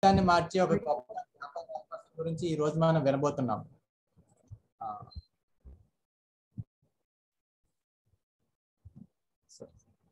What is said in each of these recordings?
జీవితాన్ని మార్చే ఒక గొప్ప వ్యాపార అవకాశం గురించి ఈ రోజు మనం వినబోతున్నాం ఆ, సో-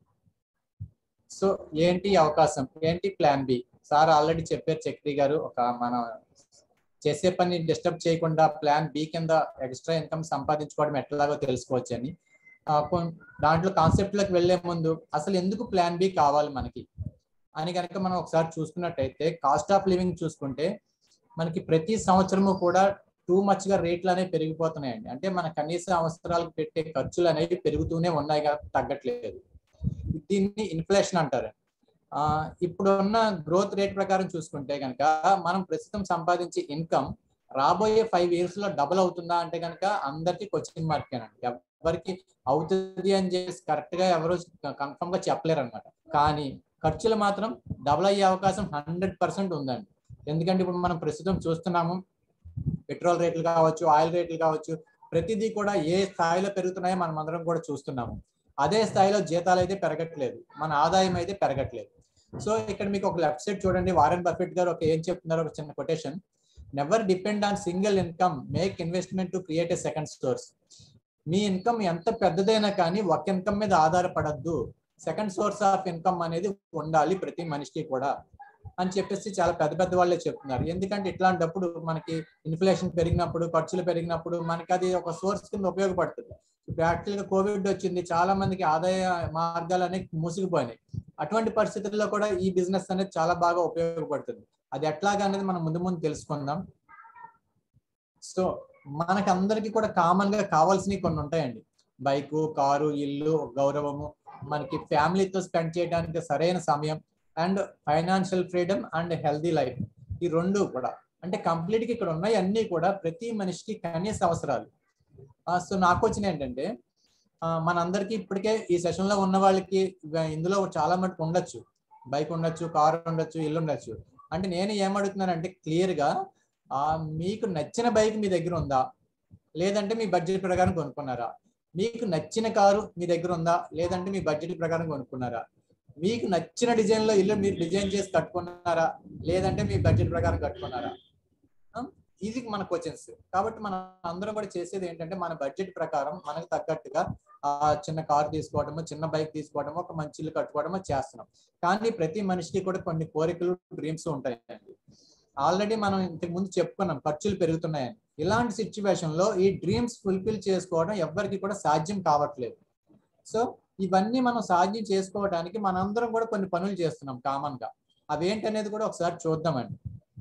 సో ఏంటి ఈ అవకాశం ఏంటి ప్లాన్ బి సార్ ఆల్రెడీ చెప్పారు చక్రి గారు ఒక మన చేసే పని డిస్టర్బ్ చేయకుండా ప్లాన్ బి కింద ఎక్స్ట్రా ఇన్కమ్ సంపాదించుకోవడం ఎట్లాగో తెలుసుకోవచ్చు అని ఆ, కొన్- దాంట్లో కాన్సెప్ట్ లోకి వెళ్లే ముందు అసలు ఎందుకు ప్లాన్ బి కావాలి మనకి అని కనుక మనం ఒకసారి చూసుకున్నట్టయితే కాస్ట్ ఆఫ్ లివింగ్ చూసుకుంటే మనకి ప్రతి సంవత్సరము కూడా టూ మచ్ గా రేట్లు అనేవి పెరిగిపోతున్నాయండి అంటే మన కనీస అవసరాలకు పెట్టే ఖర్చులు అనేవి పెరుగుతూనే ఉన్నాయి కాబట్టి తగ్గట్లేదు దీన్ని ఇన్ఫ్లేషన్ అంటారు ఆ ఇప్పుడున్న గ్రోత్ రేట్ ప్రకారం చూసుకుంటే కనుక మనం ప్రస్తుతం సంపాదించే ఇన్కమ్ రాబోయే ఫైవ్ ఇయర్స్ లో డబుల్ అవుతుందా అంటే కనుక అందరికి క్వశ్చన్ మార్క్ అండి ఎవరికి అవుతుంది అని చెప్పేసి కరెక్ట్ గా ఎవరు కన్ఫర్మ్ గా చెప్పలేరు అనమాట కానీ ఖర్చులు మాత్రం డబుల్ అయ్యే అవకాశం హండ్రెడ్ పర్సెంట్ ఉందండి ఎందుకంటే ఇప్పుడు మనం ప్రస్తుతం చూస్తున్నాము పెట్రోల్ రేట్లు కావచ్చు ఆయిల్ రేట్లు కావచ్చు ప్రతిదీ కూడా ఏ స్థాయిలో పెరుగుతున్నాయో మనం అందరం కూడా చూస్తున్నాము అదే స్థాయిలో జీతాలు అయితే పెరగట్లేదు మన ఆదాయం అయితే పెరగట్లేదు సో ఇక్కడ మీకు ఒక లెఫ్ట్ సైడ్ చూడండి వారెన్ బఫెట్ గారు ఒక ఏం చెప్తున్నారు ఒక చిన్న quotation never depend on single income make investment to create a second source మీ ఇన్కమ్ ఎంత పెద్దదైనా కానీ ఒక ఇన్కమ్ మీద ఆధారపడద్దు సెకండ్ సోర్స్ ఆఫ్ ఇన్కమ్ అనేది ఉండాలి ప్రతి మనిషికి కూడా అని చెప్పేసి చాలా పెద్ద పెద్ద వాళ్ళే చెప్తున్నారు ఎందుకంటే ఇట్లాంటప్పుడు మనకి ఇన్ఫ్లేషన్ పెరిగినప్పుడు ఖర్చులు పెరిగినప్పుడు మనకి అది ఒక సోర్స్ కింద ఉపయోగపడుతుంది ఇప్పుడు యాక్చువల్ గా కోవిడ్ వచ్చింది చాలా మందికి ఆదాయ మార్గాలు అనేవి మూసుకుపోయినాయి అటువంటి పరిస్థితుల్లో కూడా ఈ బిజినెస్ అనేది చాలా బాగా ఉపయోగపడుతుంది అది ఎట్లాగా అనేది మనం ముందు ముందు తెలుసుకుందాం సో మనకి అందరికి కూడా కామన్ గా కావాల్సినవి కొన్ని ఉంటాయండి బైకు కారు ఇల్లు గౌరవము మనకి ఫ్యామిలీతో స్పెండ్ చేయడానికి సరైన సమయం and financial freedom and healthy life ఈ రెండు కూడా అంటే కంప్లీట్ గా ఇక్కడ ఉన్నాయి అన్ని కూడా ప్రతి మనిషికి కనీస అవసరాలు సో నాకు వచ్చిన ఏంటంటే ఆ, మనందరికీ ఇప్పటికే ఈ సెషన్ లో ఉన్న వాళ్ళకి ఇవ- ఇందులో చాలా మటుకు ఉండొచ్చు బైక్ ఉండొచ్చు కారు ఉండొచ్చు ఇల్లు ఉండొచ్చు అంటే నేను ఏమడుగుతున్నానంటే క్లియర్ గా ఆ, మీకు నచ్చిన బైక్ మీ దగ్గర ఉందా లేదంటే మీ బడ్జెట్ ప్రకారం కొనుక్కున్నారా మీకు నచ్చిన కారు మీ దగ్గర ఉందా లేదంటే మీ బడ్జెట్ ప్రకారం కొనుక్కున్నారా మీకు నచ్చిన డిజైన్ లో ఇల్లు మీరు డిజైన్ చేసి కట్టుకున్నారా లేదంటే మీ బడ్జెట్ ప్రకారం కట్టుకున్నారా ఆ, ఇది మన క్వశ్చన్స్ కాబట్టి మనం అందరం కూడా చేసేది ఏంటంటే మన బడ్జెట్ ప్రకారం మనకు తగ్గట్టుగా ఆ చిన్న కార్ తీసుకోవడము చిన్న బైక్ తీసుకోవడము ఒక మంచి ఇల్లు కట్టుకోవడము చేస్తున్నాం కానీ ప్రతి మనిషికి కూడా కొన్ని కోరికలు డ్రీమ్స్ ఉంటాయండి ఆల్రెడీ మనం ఇంతకు ముందు చెప్పుకున్నాం ఖర్చులు పెరుగుతున్నాయని ఇలాంటి సిచ్యువేషన్ లో ఈ డ్రీమ్స్ ఫుల్ఫిల్ చేసుకోవడం ఎవ్వరికి కూడా సాధ్యం కావట్లేదు సో ఇవన్నీ మనం సాధ్యం చేసుకోవడానికి మనందరం కూడా కొన్ని పనులు చేస్తున్నాం కామన్ గా అవేంటనేది కూడా ఒకసారి చూద్దామండి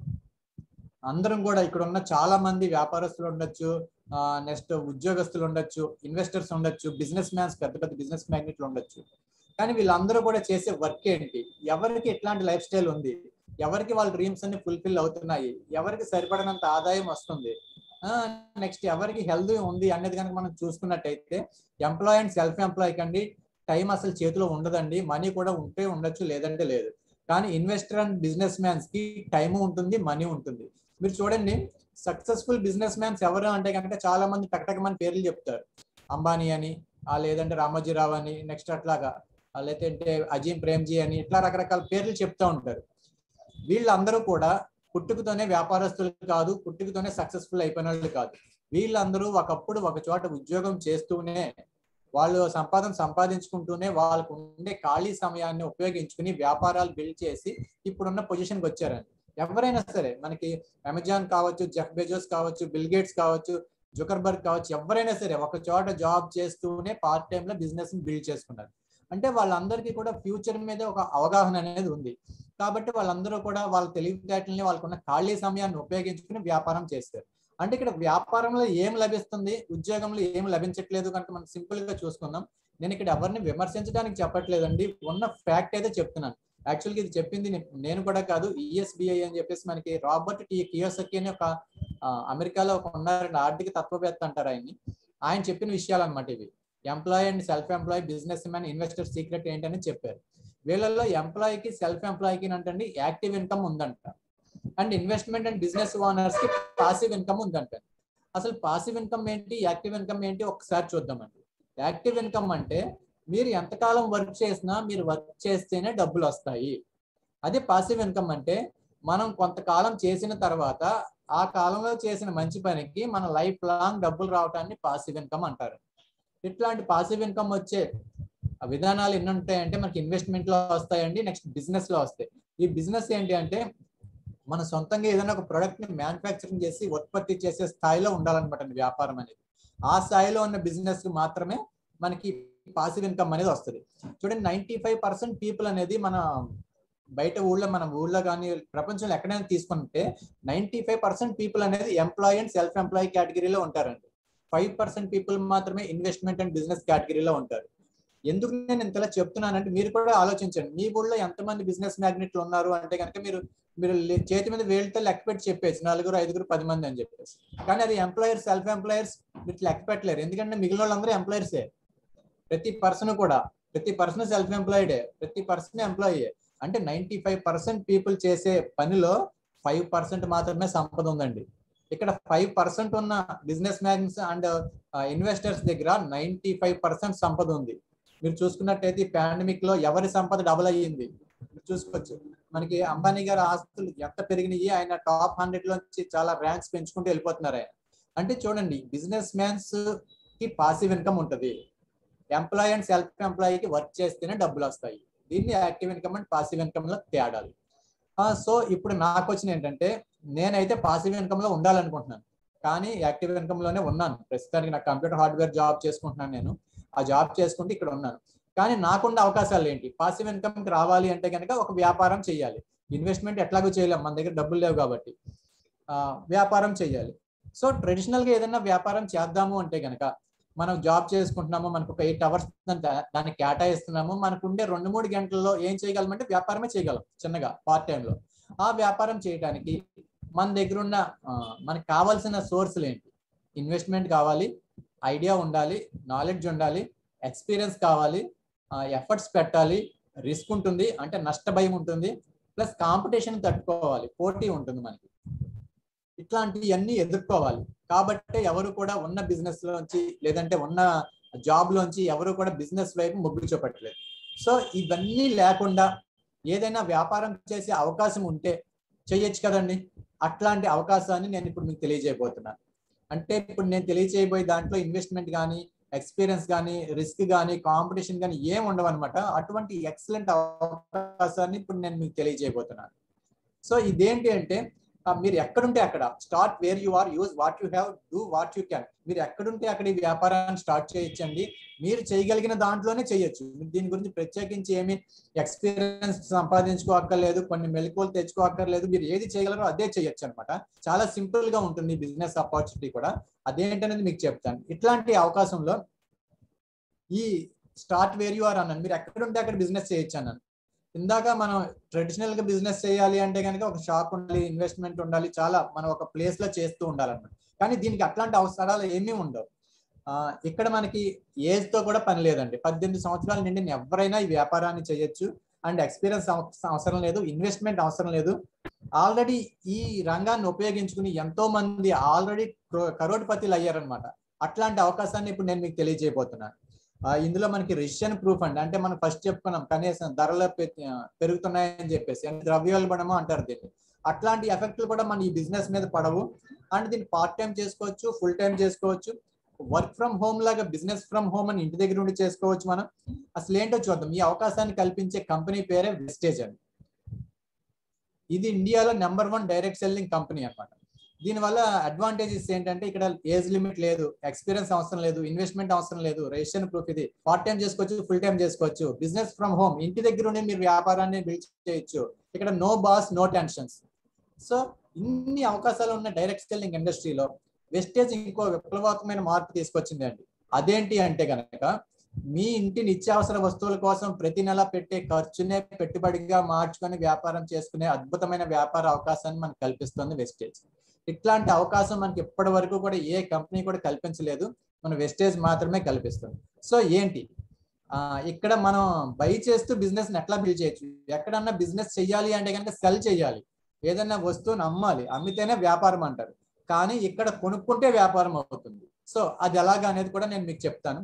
అందరం కూడా ఇక్కడ ఉన్న చాలా మంది వ్యాపారస్తులు ఉండొచ్చు నెక్స్ట్ ఉద్యోగస్తులు ఉండొచ్చు ఇన్వెస్టర్స్ ఉండొచ్చు బిజినెస్ మ్యాన్స్ పెద్ద పెద్ద బిజినెస్ మ్యాగ్నెట్లు ఉండొచ్చు కానీ వీళ్ళందరూ కూడా చేసే వర్క్ ఏంటి ఎవరికి ఎట్లాంటి లైఫ్ స్టైల్ ఉంది ఎవరికి వాళ్ళ డ్రీమ్స్ అన్ని ఫుల్ఫిల్ అవుతున్నాయి ఎవరికి సరిపడినంత ఆదాయం వస్తుంది నెక్స్ట్ ఎవరికి హెల్త్ ఉంది అనేది కనుక మనం చూసుకున్నట్టయితే ఎంప్లాయ్ అండ్ సెల్ఫ్ ఎంప్లాయ్ కండి టైం అసలు చేతిలో ఉండదండి మనీ కూడా ఉంటే ఉండొచ్చు లేదంటే లేదు కానీ ఇన్వెస్టర్ అండ్ బిజినెస్ మ్యాన్స్ కి టైం ఉంటుంది మనీ ఉంటుంది మీరు చూడండి సక్సెస్ఫుల్ బిజినెస్ మ్యాన్స్ ఎవరు అంటే కనుక చాలా మంది టకటకమని పేర్లు చెప్తారు అంబానీ అని ఆ లేదంటే రామోజీరావు అని నెక్స్ట్ అట్లాగా ఆ లేదంటే అజీం ప్రేమ్జీ అని ఇట్లా రకరకాల పేర్లు చెప్తూ ఉంటారు వీళ్ళందరూ కూడా పుట్టుకతోనే వ్యాపారస్తులు కాదు పుట్టుకతోనే సక్సెస్ఫుల్ అయిపోయిన వాళ్ళు కాదు వీళ్ళందరూ ఒకప్పుడు ఒక చోట ఉద్యోగం చేస్తూనే వాళ్ళు సంపాదన సంపాదించుకుంటూనే వాళ్ళకు ఉండే ఖాళీ సమయాన్ని ఉపయోగించుకుని వ్యాపారాలు బిల్డ్ చేసి ఇప్పుడున్న పొజిషన్కి వచ్చారండి ఎవరైనా సరే మనకి అమెజాన్ కావచ్చు జెఫ్ బెజోస్ కావచ్చు బిల్ గేట్స్ కావచ్చు జుకర్బర్గ్ కావచ్చు ఎవరైనా సరే ఒక చోట జాబ్ చేస్తూనే పార్ట్ టైమ్ లో బిజినెస్ ని బిల్డ్ చేసుకున్నారు అంటే వాళ్ళందరికీ కూడా ఫ్యూచర్ మీద ఒక అవగాహన అనేది ఉంది కాబట్టి వాళ్ళందరూ కూడా వాళ్ళ తెలివితేటల్ని వాళ్ళకున్న ఖాళీ సమయాన్ని ఉపయోగించుకుని వ్యాపారం చేస్తారు అంటే ఇక్కడ వ్యాపారంలో ఏం లభిస్తుంది ఉద్యోగంలో ఏం లభించట్లేదు కనుక మనం సింపుల్ గా చూసుకుందాం నేను ఇక్కడ ఎవరిని విమర్శించడానికి చెప్పట్లేదండి ఉన్న ఫ్యాక్ట్ అయితే చెప్తున్నాను యాక్చువల్గా ఇది చెప్పింది నే- నేను కూడా కాదు ఈఎస్బిఐ అని చెప్పేసి మనకి రాబర్ట్ టి కియోసకి అని ఒక ఆ, అమెరికాలో ఒక ఉన్నారండి ఆర్థిక తత్వవేత్త అంటారు ఆయన్ని ఆయన చెప్పిన విషయాలు అనమాట ఇవి employ and self employ business man investor secret ఏంటని చెప్పారు వీళ్ళల్లో ఎంప్లాయీకి సెల్ఫ్ ఎంప్లాయీకి అంటే యాక్టివ్ ఇన్కమ్ ఉందంట and investment and business owners కి పాసివ్ ఇన్కమ్ ఉందంట అసలు పాసివ్ ఇన్కమ్ ఏంటి యాక్టివ్ ఇన్కమ్ ఏంటి ఒకసారి చూద్దామండి యాక్టివ్ ఇన్కమ్ అంటే మీరు ఎంతకాలం వర్క్ చేసినా మీరు వర్క్ చేస్తేనే డబ్బులు వస్తాయి అదే పాసివ్ ఇన్కమ్ అంటే మనం కొంతకాలం చేసిన తర్వాత ఆ కాలంలో చేసిన మంచి పనికి మన లైఫ్ లాంగ్ డబ్బులు రావటాన్ని పాసివ్ ఇన్కమ్ అంటారు ఇట్లాంటి పాసివ్ ఇన్కమ్ వచ్చే విధానాలు ఎన్ని ఉంటాయంటే మనకి ఇన్వెస్ట్మెంట్ లో వస్తాయండి నెక్స్ట్ బిజినెస్ లో వస్తాయి ఈ బిజినెస్ ఏంటి అంటే మన సొంతంగా ఏదైనా ఒక ప్రొడక్ట్ ని మ్యానుఫ్యాక్చరింగ్ చేసి ఉత్పత్తి చేసే స్థాయిలో ఉండాలన్నమాట వ్యాపారం అనేది ఆ స్థాయిలో ఉన్న బిజినెస్ మాత్రమే మనకి పాసివ్ ఇన్కమ్ అనేది వస్తుంది చూడండి నైన్టీ ఫైవ్ పర్సెంట్ పీపుల్ అనేది మన బయట ఊళ్ళో మన ఊళ్ళో కానీ ప్రపంచంలో ఎక్కడైనా తీసుకుంటే నైన్టీ ఫైవ్ పర్సెంట్ పీపుల్ అనేది ఎంప్లాయ్ అండ్ సెల్ఫ్ ఎంప్లాయ్ కేటగిరీలో ఉంటారండి ఫైవ్ పర్సెంట్ పీపుల్ మాత్రమే ఇన్వెస్ట్మెంట్ అండ్ బిజినెస్ కేటగిరీలో ఉంటారు ఎందుకు నేను ఇంతలా చెప్తున్నానంటే మీరు కూడా ఆలోచించండి మీ ఊళ్ళో ఎంతమంది బిజినెస్ మ్యాగ్నెట్లు ఉన్నారు అంటే కనుక మీరు మీరు చేతి మీద వేలితో లెక్క పెట్టి చెప్పేసి నలుగురు ఐదుగురు పది మంది అని చెప్పేసి కానీ అది ఎంప్లాయర్స్ సెల్ఫ్ ఎంప్లాయర్స్ మీరు లెక్క పెట్టలేరు ఎందుకంటే మిగిలిన వాళ్ళందరూ ఎంప్లాయర్సే ప్రతి పర్సన్ కూడా ప్రతి పర్సన్ సెల్ఫ్ ఎంప్లాయిడే ప్రతి పర్సన్ ఎంప్లాయీ అంటే నైన్టీ ఫైవ్ పర్సెంట్ పీపుల్ చేసే పనిలో ఫైవ్ పర్సెంట్ మాత్రమే సంపద ఉందండి ఇక్కడ ఫైవ్ పర్సెంట్ ఉన్న బిజినెస్ మ్యాన్స్ అండ్ ఇన్వెస్టర్స్ దగ్గర నైన్టీ ఫైవ్ పర్సెంట్ సంపద ఉంది మీరు చూసుకున్నట్టయితే పాండమిక్ లో ఎవరి సంపద డబుల్ అయ్యింది మీరు చూసుకోవచ్చు మనకి అంబానీ గారి ఆస్తులు ఎంత పెరిగినాయి ఆయన టాప్ హండ్రెడ్ లోంచి చాలా ర్యాంక్స్ పెంచుకుంటూ వెళ్ళిపోతున్నారు ఆయన అంటే చూడండి బిజినెస్ మ్యాన్స్ కి పాసివ్ ఇన్కమ్ ఉంటుంది ఎంప్లాయ్ అండ్ సెల్ఫ్ ఎంప్లాయీకి వర్క్ చేస్తేనే డబ్బులు వస్తాయి దీన్ని active income and passive income లో తేడాలి సో ఇప్పుడు నాకు వచ్చిన ఏంటంటే నేనైతే పాసివ్ ఇన్కమ్ లో ఉండాలనుకుంటున్నాను కానీ యాక్టివ్ ఇన్కమ్ లోనే ఉన్నాను ప్రస్తుతానికి నాకు కంప్యూటర్ హార్డ్వేర్ జాబ్ చేసుకుంటున్నాను నేను ఆ జాబ్ చేసుకుంటూ ఇక్కడ ఉన్నాను కానీ నాకున్న అవకాశాలు ఏంటి పాసివ్ ఇన్కమ్ రావాలి అంటే కనుక ఒక వ్యాపారం చేయాలి ఇన్వెస్ట్మెంట్ ఎట్లాగో చేయలేం మన దగ్గర డబ్బులు లేవు కాబట్టి వ్యాపారం చేయాలి సో ట్రెడిషనల్ గా ఏదైనా వ్యాపారం చేద్దాము అంటే కనుక మనం జాబ్ చేసుకుంటున్నాము మనకు ఒక ఎయిట్ అవర్స్ దాన్ని కేటాయిస్తున్నాము మనకు ఉండే రెండు మూడు గంటల్లో ఏం చేయగలమంటే వ్యాపారమే చేయగలం చిన్నగా పార్ట్ టైంలో ఆ వ్యాపారం చేయడానికి మన దగ్గర ఉన్న మనకు కావాల్సిన సోర్సులు ఏంటి ఇన్వెస్ట్మెంట్ కావాలి ఐడియా ఉండాలి నాలెడ్జ్ ఉండాలి ఎక్స్పీరియన్స్ కావాలి ఎఫర్ట్స్ పెట్టాలి రిస్క్ ఉంటుంది అంటే నష్ట భయం ఉంటుంది ప్లస్ కాంపిటీషన్ తట్టుకోవాలి పోటీ ఉంటుంది మనకి ఇట్లాంటివన్నీ ఎదుర్కోవాలి కాబట్టి ఎవరు కూడా ఉన్న బిజినెస్ లోంచి లేదంటే ఉన్న జాబ్ లోంచి ఎవరు కూడా బిజినెస్ వైపు మొగ్గు చూపట్లేదు సో ఇవన్నీ లేకుండా ఏదైనా వ్యాపారం చేసే అవకాశం ఉంటే చెయ్యొచ్చు కదండి అట్లాంటి అవకాశాన్ని నేను ఇప్పుడు మీకు తెలియజేయబోతున్నాను అంటే ఇప్పుడు నేను తెలియజేయబోయే దాంట్లో ఇన్వెస్ట్మెంట్ కానీ ఎక్స్పీరియన్స్ కానీ రిస్క్ కానీ కాంపిటీషన్ కానీ ఏం ఉండవు అనమాట అటువంటి ఎక్సలెంట్ అవకాశాన్ని ఇప్పుడు నేను మీకు తెలియజేయబోతున్నాను సో ఇదేంటి అంటే మీరు ఎక్కడుంటే అక్కడ start where you are use what you have do what you can మీరు ఎక్కడుంటే అక్కడ ఈ వ్యాపారాన్ని స్టార్ట్ చేయొచ్చండి మీరు చేయగలిగిన దాంట్లోనే చేయొచ్చు దీని గురించి ప్రత్యేకించి ఏమి ఎక్స్పీరియన్స్ సంపాదించుకోక్కర్లేదు కొన్ని మెలకువలు తెచ్చుకోక్కర్లేదు మీరు ఏది చేయగలరో అదే చేయొచ్చు అనమాట చాలా సింపుల్ గా ఉంటుంది బిజినెస్ ఆపర్చునిటీ కూడా అదేంటనేది మీకు చెప్తాను ఇట్లాంటి అవకాశంలో ఈ స్టార్ట్ వేర్ యు ఆర్ అన్నాను మీరు ఎక్కడుంటే అక్కడ బిజినెస్ చేయొచ్చు అన్నాను ఇందాక మనం ట్రెడిషనల్ గా బిజినెస్ చేయాలి అంటే కనుక ఒక షాప్ ఉండాలి ఇన్వెస్ట్మెంట్ ఉండాలి చాలా మనం ఒక ప్లేస్ లో చేస్తూ ఉండాలన్నమాట కానీ దీనికి అట్లాంటి అవసరాలు ఏమీ ఉండవు ఇక్కడ మనకి ఏజ్ తో కూడా పని లేదండి పద్దెనిమిది సంవత్సరాల నుండి ఎవరైనా ఈ వ్యాపారాన్ని చేయొచ్చు అండ్ ఎక్స్పీరియన్స్ అవసరం లేదు ఇన్వెస్ట్మెంట్ అవసరం లేదు ఆల్రెడీ ఈ రంగాన్ని ఉపయోగించుకుని ఎంతో మంది ఆల్రెడీ కరోడ్పతిలు అయ్యారనమాట అట్లాంటి అవకాశాన్ని ఇప్పుడు నేను మీకు తెలియజేయబోతున్నాను ఇందులో మనకి రిజిషన్ ప్రూఫ్ అండి అంటే మనం ఫస్ట్ చెప్పుకున్నాం కనీసం ధరలు పెరుగుతున్నాయని చెప్పేసి అంటే ద్రవ్యోల్బణము అంటారు దీన్ని అట్లాంటి ఎఫెక్ట్లు కూడా మన ఈ బిజినెస్ మీద పడవు అండ్ దీన్ని పార్ట్ టైం చేసుకోవచ్చు ఫుల్ టైం చేసుకోవచ్చు వర్క్ ఫ్రమ్ హోమ్ లాగా బిజినెస్ ఫ్రమ్ హోమ్ అని ఇంటి దగ్గర ఉండి చేసుకోవచ్చు మనం అసలు ఏంటో చూద్దాం ఈ అవకాశాన్ని కల్పించే కంపెనీ పేరే వెస్టేజ్ అండి ఇది ఇండియాలో number one direct selling company అనమాట దీనివల్ల అడ్వాంటేజెస్ ఏంటంటే ఇక్కడ ఏజ్ లిమిట్ లేదు ఎక్స్పీరియన్స్ అవసరం లేదు ఇన్వెస్ట్మెంట్ అవసరం లేదు రిజిస్ట్రేషన్ ప్రూఫ్ ఇది పార్ట్ టైం చేసుకోవచ్చు ఫుల్ టైం చేసుకోవచ్చు బిజినెస్ ఫ్రమ్ హోమ్ ఇంటి దగ్గర ఉండి మీరు వ్యాపారాన్ని బిల్డ్ చేయొచ్చు ఇక్కడ no boss no tensions so ఇన్ని అవకాశాలు ఉన్న డైరెక్ట్ సెల్లింగ్ ఇండస్ట్రీలో వెస్టేజ్ ఇంకో విప్లవాత్మకమైన మార్పు తీసుకొచ్చింది అండి అదేంటి అంటే కనుక మీ ఇంటి నిత్యావసర వస్తువుల కోసం ప్రతి నెల పెట్టే ఖర్చునే పెట్టుబడిగా మార్చుకొని వ్యాపారం చేసుకునే అద్భుతమైన వ్యాపార అవకాశాన్ని మనకు కల్పిస్తుంది వెస్టేజ్ ఇట్లాంటి అవకాశం మనకి ఇప్పటి వరకు కూడా ఏ కంపెనీ కూడా కల్పించలేదు మన వెస్టేజ్ మాత్రమే కల్పిస్తుంది సో ఏంటి ఆ ఇక్కడ మనం బై చేస్తూ బిజినెస్ ఎట్లా బిల్డ్ చేయొచ్చు ఎక్కడన్నా బిజినెస్ చెయ్యాలి అంటే కనుక సెల్ చేయాలి ఏదైనా వస్తువుని అమ్మాలి అమ్మితేనే వ్యాపారం అంటారు కానీ ఇక్కడ కొనుక్కుంటే వ్యాపారం అవుతుంది సో అది ఎలాగా అనేది కూడా నేను మీకు చెప్తాను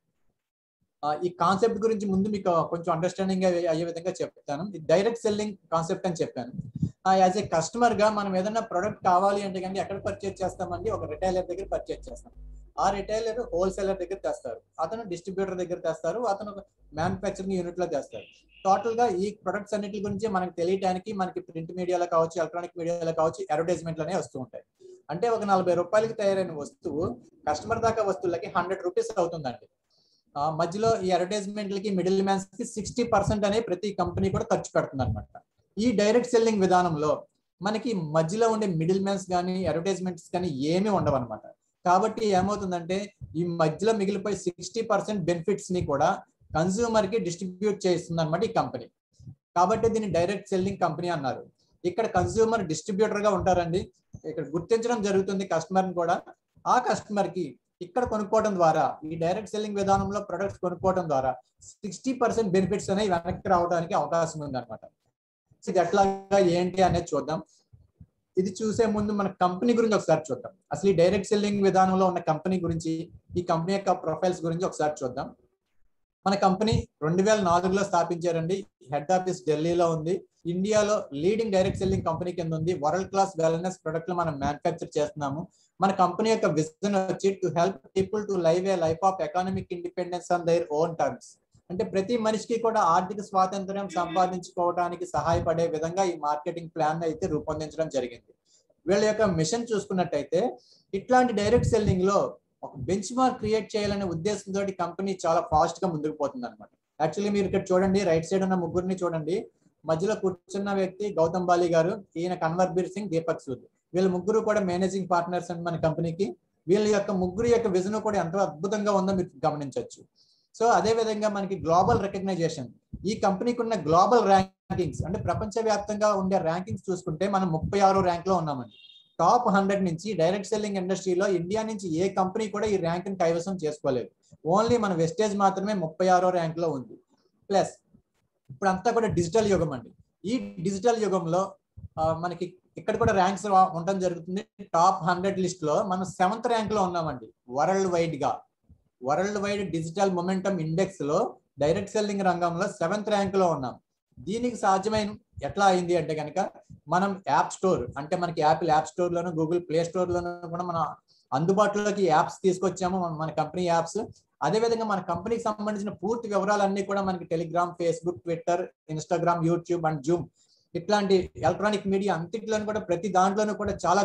ఈ కాన్సెప్ట్ గురించి ముందు మీకు కొంచెం అండర్స్టాండింగ్ అయ్యే విధంగా చెప్తాను డైరెక్ట్ సెల్లింగ్ కాన్సెప్ట్ అని చెప్పాను యాజ్ ఏ కస్టమర్ గా మనం ఏదైనా ప్రొడక్ట్ కావాలి అంటే కానీ ఎక్కడ పర్చేజ్ చేస్తామండి ఒక రిటైలర్ దగ్గర పర్చేజ్ చేస్తాం ఆ రిటైలర్ హోల్సేలర్ దగ్గర తెస్తారు అతను డిస్ట్రిబ్యూటర్ దగ్గర తెస్తారు అతను మ్యానుఫ్యాక్చరింగ్ యూనిట్ లో తెస్తారు టోటల్ గా ఈ ప్రొడక్ట్స్ అన్నిటి గురించి మనకి తెలియడానికి మనకి ప్రింట్ మీడియాలో కావచ్చు ఎలక్ట్రానిక్ మీడియాలో కావచ్చు అడ్వర్టైజ్మెంట్లు అనేవి వస్తూ ఉంటాయి అంటే ఒక నలభై రూపాయలకి తయారైన వస్తువు కస్టమర్ దాకా వస్తువులకి హండ్రెడ్ రూపీస్ అవుతుందండి ఆ మధ్యలో ఈ అడ్వర్టైజ్మెంట్లకి మిడిల్ మ్యాన్స్ కి సిక్స్టీ పర్సెంట్ అనే ప్రతి కంపెనీ కూడా ఖర్చు పెడుతుంది అనమాట ఈ డైరెక్ట్ సెల్లింగ్ విధానంలో మనకి మధ్యలో ఉండే మిడిల్ మ్యాన్స్ కానీ అడ్వర్టైజ్మెంట్స్ కానీ ఏమీ ఉండవు అనమాట కాబట్టి ఏమవుతుందంటే ఈ మధ్యలో మిగిలిపోయి సిక్స్టీ పర్సెంట్ బెనిఫిట్స్ ని కూడా కన్స్యూమర్ కి డిస్ట్రిబ్యూట్ చేస్తుంది అనమాట ఈ కంపెనీ కాబట్టి దీన్ని డైరెక్ట్ సెల్లింగ్ కంపెనీ అన్నారు ఇక్కడ కన్స్యూమర్ డిస్ట్రిబ్యూటర్ గా ఉంటారండి ఇక్కడ గుర్తించడం జరుగుతుంది కస్టమర్ కూడా ఆ కస్టమర్ కి ఇక్కడ కొనుక్కోవడం ద్వారా ఈ డైరెక్ట్ సెల్లింగ్ విధానంలో ప్రొడక్ట్స్ కొనుక్కోవడం ద్వారా సిక్స్టీ పర్సెంట్ బెనిఫిట్స్ అనేవి వెనక్కి రావడానికి అవకాశం ఉంది అనమాట ఇది ఎట్లాగా ఏంటి అనేది చూద్దాం ఇది చూసే ముందు మన కంపెనీ గురించి ఒకసారి చూద్దాం అసలు ఈ డైరెక్ట్ సెల్లింగ్ విధానంలో ఉన్న కంపెనీ గురించి ఈ కంపెనీ యొక్క ప్రొఫైల్స్ గురించి ఒకసారి చూద్దాం మన కంపెనీ రెండు వేల నాలుగులో స్థాపించారండి హెడ్ ఆఫీస్ ఢిల్లీలో ఉంది ఇండియాలో లీడింగ్ డైరెక్ట్ సెల్లింగ్ కంపెనీ కింద ఉంది వరల్డ్ క్లాస్ వెల్నెస్ ప్రొడక్ట్లు మనం మ్యానుఫ్యాక్చర్ చేస్తున్నాము మన కంపెనీ యొక్క విజన్ వచ్చి to help people to live a life of economic independence on their own terms అంటే ప్రతి మనిషికి కూడా ఆర్థిక స్వాతంత్ర్యం సంపాదించుకోవడానికి సహాయపడే విధంగా ఈ మార్కెటింగ్ ప్లాన్ అయితే రూపొందించడం జరిగింది వీళ్ళ యొక్క మిషన్ చూసుకున్నట్టయితే ఇట్లాంటి డైరెక్ట్ సెల్లింగ్ లో ఒక బెంచ్ మార్క్ క్రియేట్ చేయాలనే ఉద్దేశంతో కంపెనీ చాలా ఫాస్ట్ గా ముందుకు పోతుంది అనమాట యాక్చువల్లీ మీరు ఇక్కడ చూడండి రైట్ సైడ్ ఉన్న ముగ్గురిని చూడండి మధ్యలో కూర్చున్న వ్యక్తి గౌతమ్ బాలి గారు ఈయన కన్వర్బీర్ సింగ్ దీపక్ సూద్ వీళ్ళ ముగ్గురు కూడా మేనేజింగ్ పార్ట్నర్స్ అండి మన కంపెనీకి వీళ్ళ యొక్క ముగ్గురు యొక్క విజన్ కూడా ఎంతో అద్భుతంగా ఉందో మీరు గమనించవచ్చు సో అదే విధంగా మనకి గ్లోబల్ రికగ్నైజేషన్ ఈ కంపెనీకి ఉన్న గ్లోబల్ ర్యాంకింగ్స్ అంటే ప్రపంచవ్యాప్తంగా ఉండే ర్యాంకింగ్స్ చూసుకుంటే మనం ముప్పై ఆరో ర్యాంక్ లో ఉన్నామండి టాప్ హండ్రెడ్ నుంచి డైరెక్ట్ సెల్లింగ్ ఇండస్ట్రీలో ఇండియా నుంచి ఏ కంపెనీ కూడా ఈ ర్యాంక్ కైవసం చేసుకోలేదు ఓన్లీ మన వెస్టేజ్ మాత్రమే ముప్పై ఆరో ర్యాంక్ లో ఉంది ప్లస్ ఇప్పుడు అంతా కూడా డిజిటల్ యుగం అండి ఈ డిజిటల్ యుగంలో మనకి ఇక్కడ కూడా ర్యాంక్స్ ఉండడం జరుగుతుంది టాప్ హండ్రెడ్ లిస్ట్ లో మనం సెవెంత్ ర్యాంక్ లో ఉన్నామండి వరల్డ్ వైడ్ గా world wide digital momentum index లో డైరెక్ట్ సెల్లింగ్ రంగంలో సెవెంత్ ర్యాంక్ లో ఉన్నాం దీనికి సాధ్యమైన ఎట్లా అయింది అంటే కనుక మనం యాప్ స్టోర్ అంటే మనకి యాపిల్ యాప్ స్టోర్ లోను గూగుల్ ప్లే స్టోర్ లోను కూడా మనం అందుబాటులోకి యాప్స్ తీసుకొచ్చాము మన కంపెనీ యాప్స్ అదే విధంగా మన కంపెనీకి సంబంధించిన పూర్తి వివరాలన్నీ కూడా మనకి Telegram Facebook Twitter Instagram YouTube and Zoom ఇట్లాంటి ఎలక్ట్రానిక్ మీడియా అంతట్లోనూ కూడా ప్రతి దాంట్లోనూ కూడా చాలా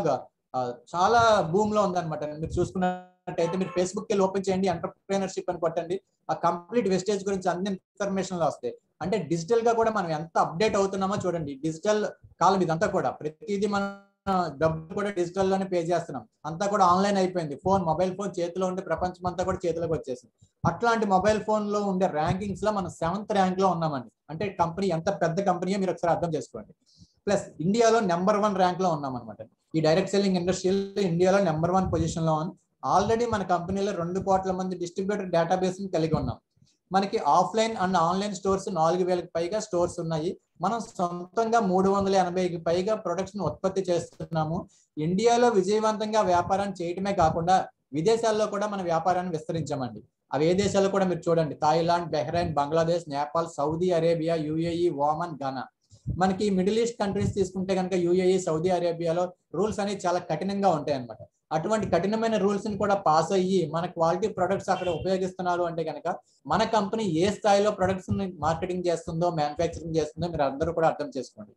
చాలా భూమ్ లో ఉందన్నమాట మీరు చూసుకున్నట్టయితే మీరు ఫేస్బుక్ వెళ్ళి ఓపెన్ చేయండి ఎంటర్ప్రీనర్షిప్ అని కొట్టండి ఆ కంప్లీట్ వెస్టేజ్ గురించి అన్ని ఇన్ఫర్మేషన్ వస్తాయి అంటే డిజిటల్ గా కూడా మనం ఎంత అప్డేట్ అవుతున్నామో చూడండి డిజిటల్ కాలం ఇదంతా కూడా ప్రతిదీ మనం డబ్బు కూడా డిజిటల్ లోనే పే చేస్తున్నాం అంతా కూడా ఆన్లైన్ అయిపోయింది ఫోన్ మొబైల్ ఫోన్ చేతిలో ఉంటే ప్రపంచం అంతా కూడా చేతిలోకి వచ్చేసింది అట్లాంటి మొబైల్ ఫోన్ లో ఉండే ర్యాంకింగ్స్ లో మనం సెవెంత్ ర్యాంక్ లో ఉన్నామండి అంటే కంపెనీ ఎంత పెద్ద కంపెనీయో మీరు ఒకసారి అర్థం చేసుకోండి ప్లస్ ఇండియాలో నెంబర్ వన్ ర్యాంక్ లో ఉన్నాం అనమాట ఈ డైరెక్ట్ సెల్లింగ్ ఇండస్ట్రీలో ఇండియాలో నెంబర్ వన్ పొజిషన్ లో ఆల్రెడీ మన కంపెనీలో రెండు కోట్ల మంది డిస్ట్రిబ్యూటర్ డేటాబేస్ కలిగి ఉన్నాం మనకి ఆఫ్లైన్ అండ్ ఆన్లైన్ స్టోర్స్ నాలుగు వేలకు పైగా స్టోర్స్ ఉన్నాయి మనం సొంతంగా మూడు వందల ఎనభైకి పైగా ప్రొడక్ట్స్ ఉత్పత్తి చేస్తున్నాము ఇండియాలో విజయవంతంగా వ్యాపారం చేయటమే కాకుండా విదేశాల్లో కూడా మన వ్యాపారాన్ని విస్తరించామండి అవి ఏ దేశాల్లో కూడా మీరు చూడండి Thailand Bahrain Bangladesh Nepal Saudi Arabia UAE Oman Ghana మనకి మిడిల్ ఈస్ట్ కంట్రీస్ తీసుకుంటే కనుక యుఏఈ సౌదీ అరేబియాలో రూల్స్ అనేవి చాలా కఠినంగా ఉంటాయి అనమాట అటువంటి కఠినమైన రూల్స్ ని కూడా పాస్ అయ్యి మన క్వాలిటీ ప్రొడక్ట్స్ అక్కడ ఉపయోగిస్తున్నారు అంటే కనుక మన కంపెనీ ఏ స్థాయిలో ప్రొడక్ట్స్ మార్కెటింగ్ చేస్తుందో మ్యానుఫ్యాక్చరింగ్ చేస్తుందో మీరు అందరూ కూడా అర్థం చేసుకోండి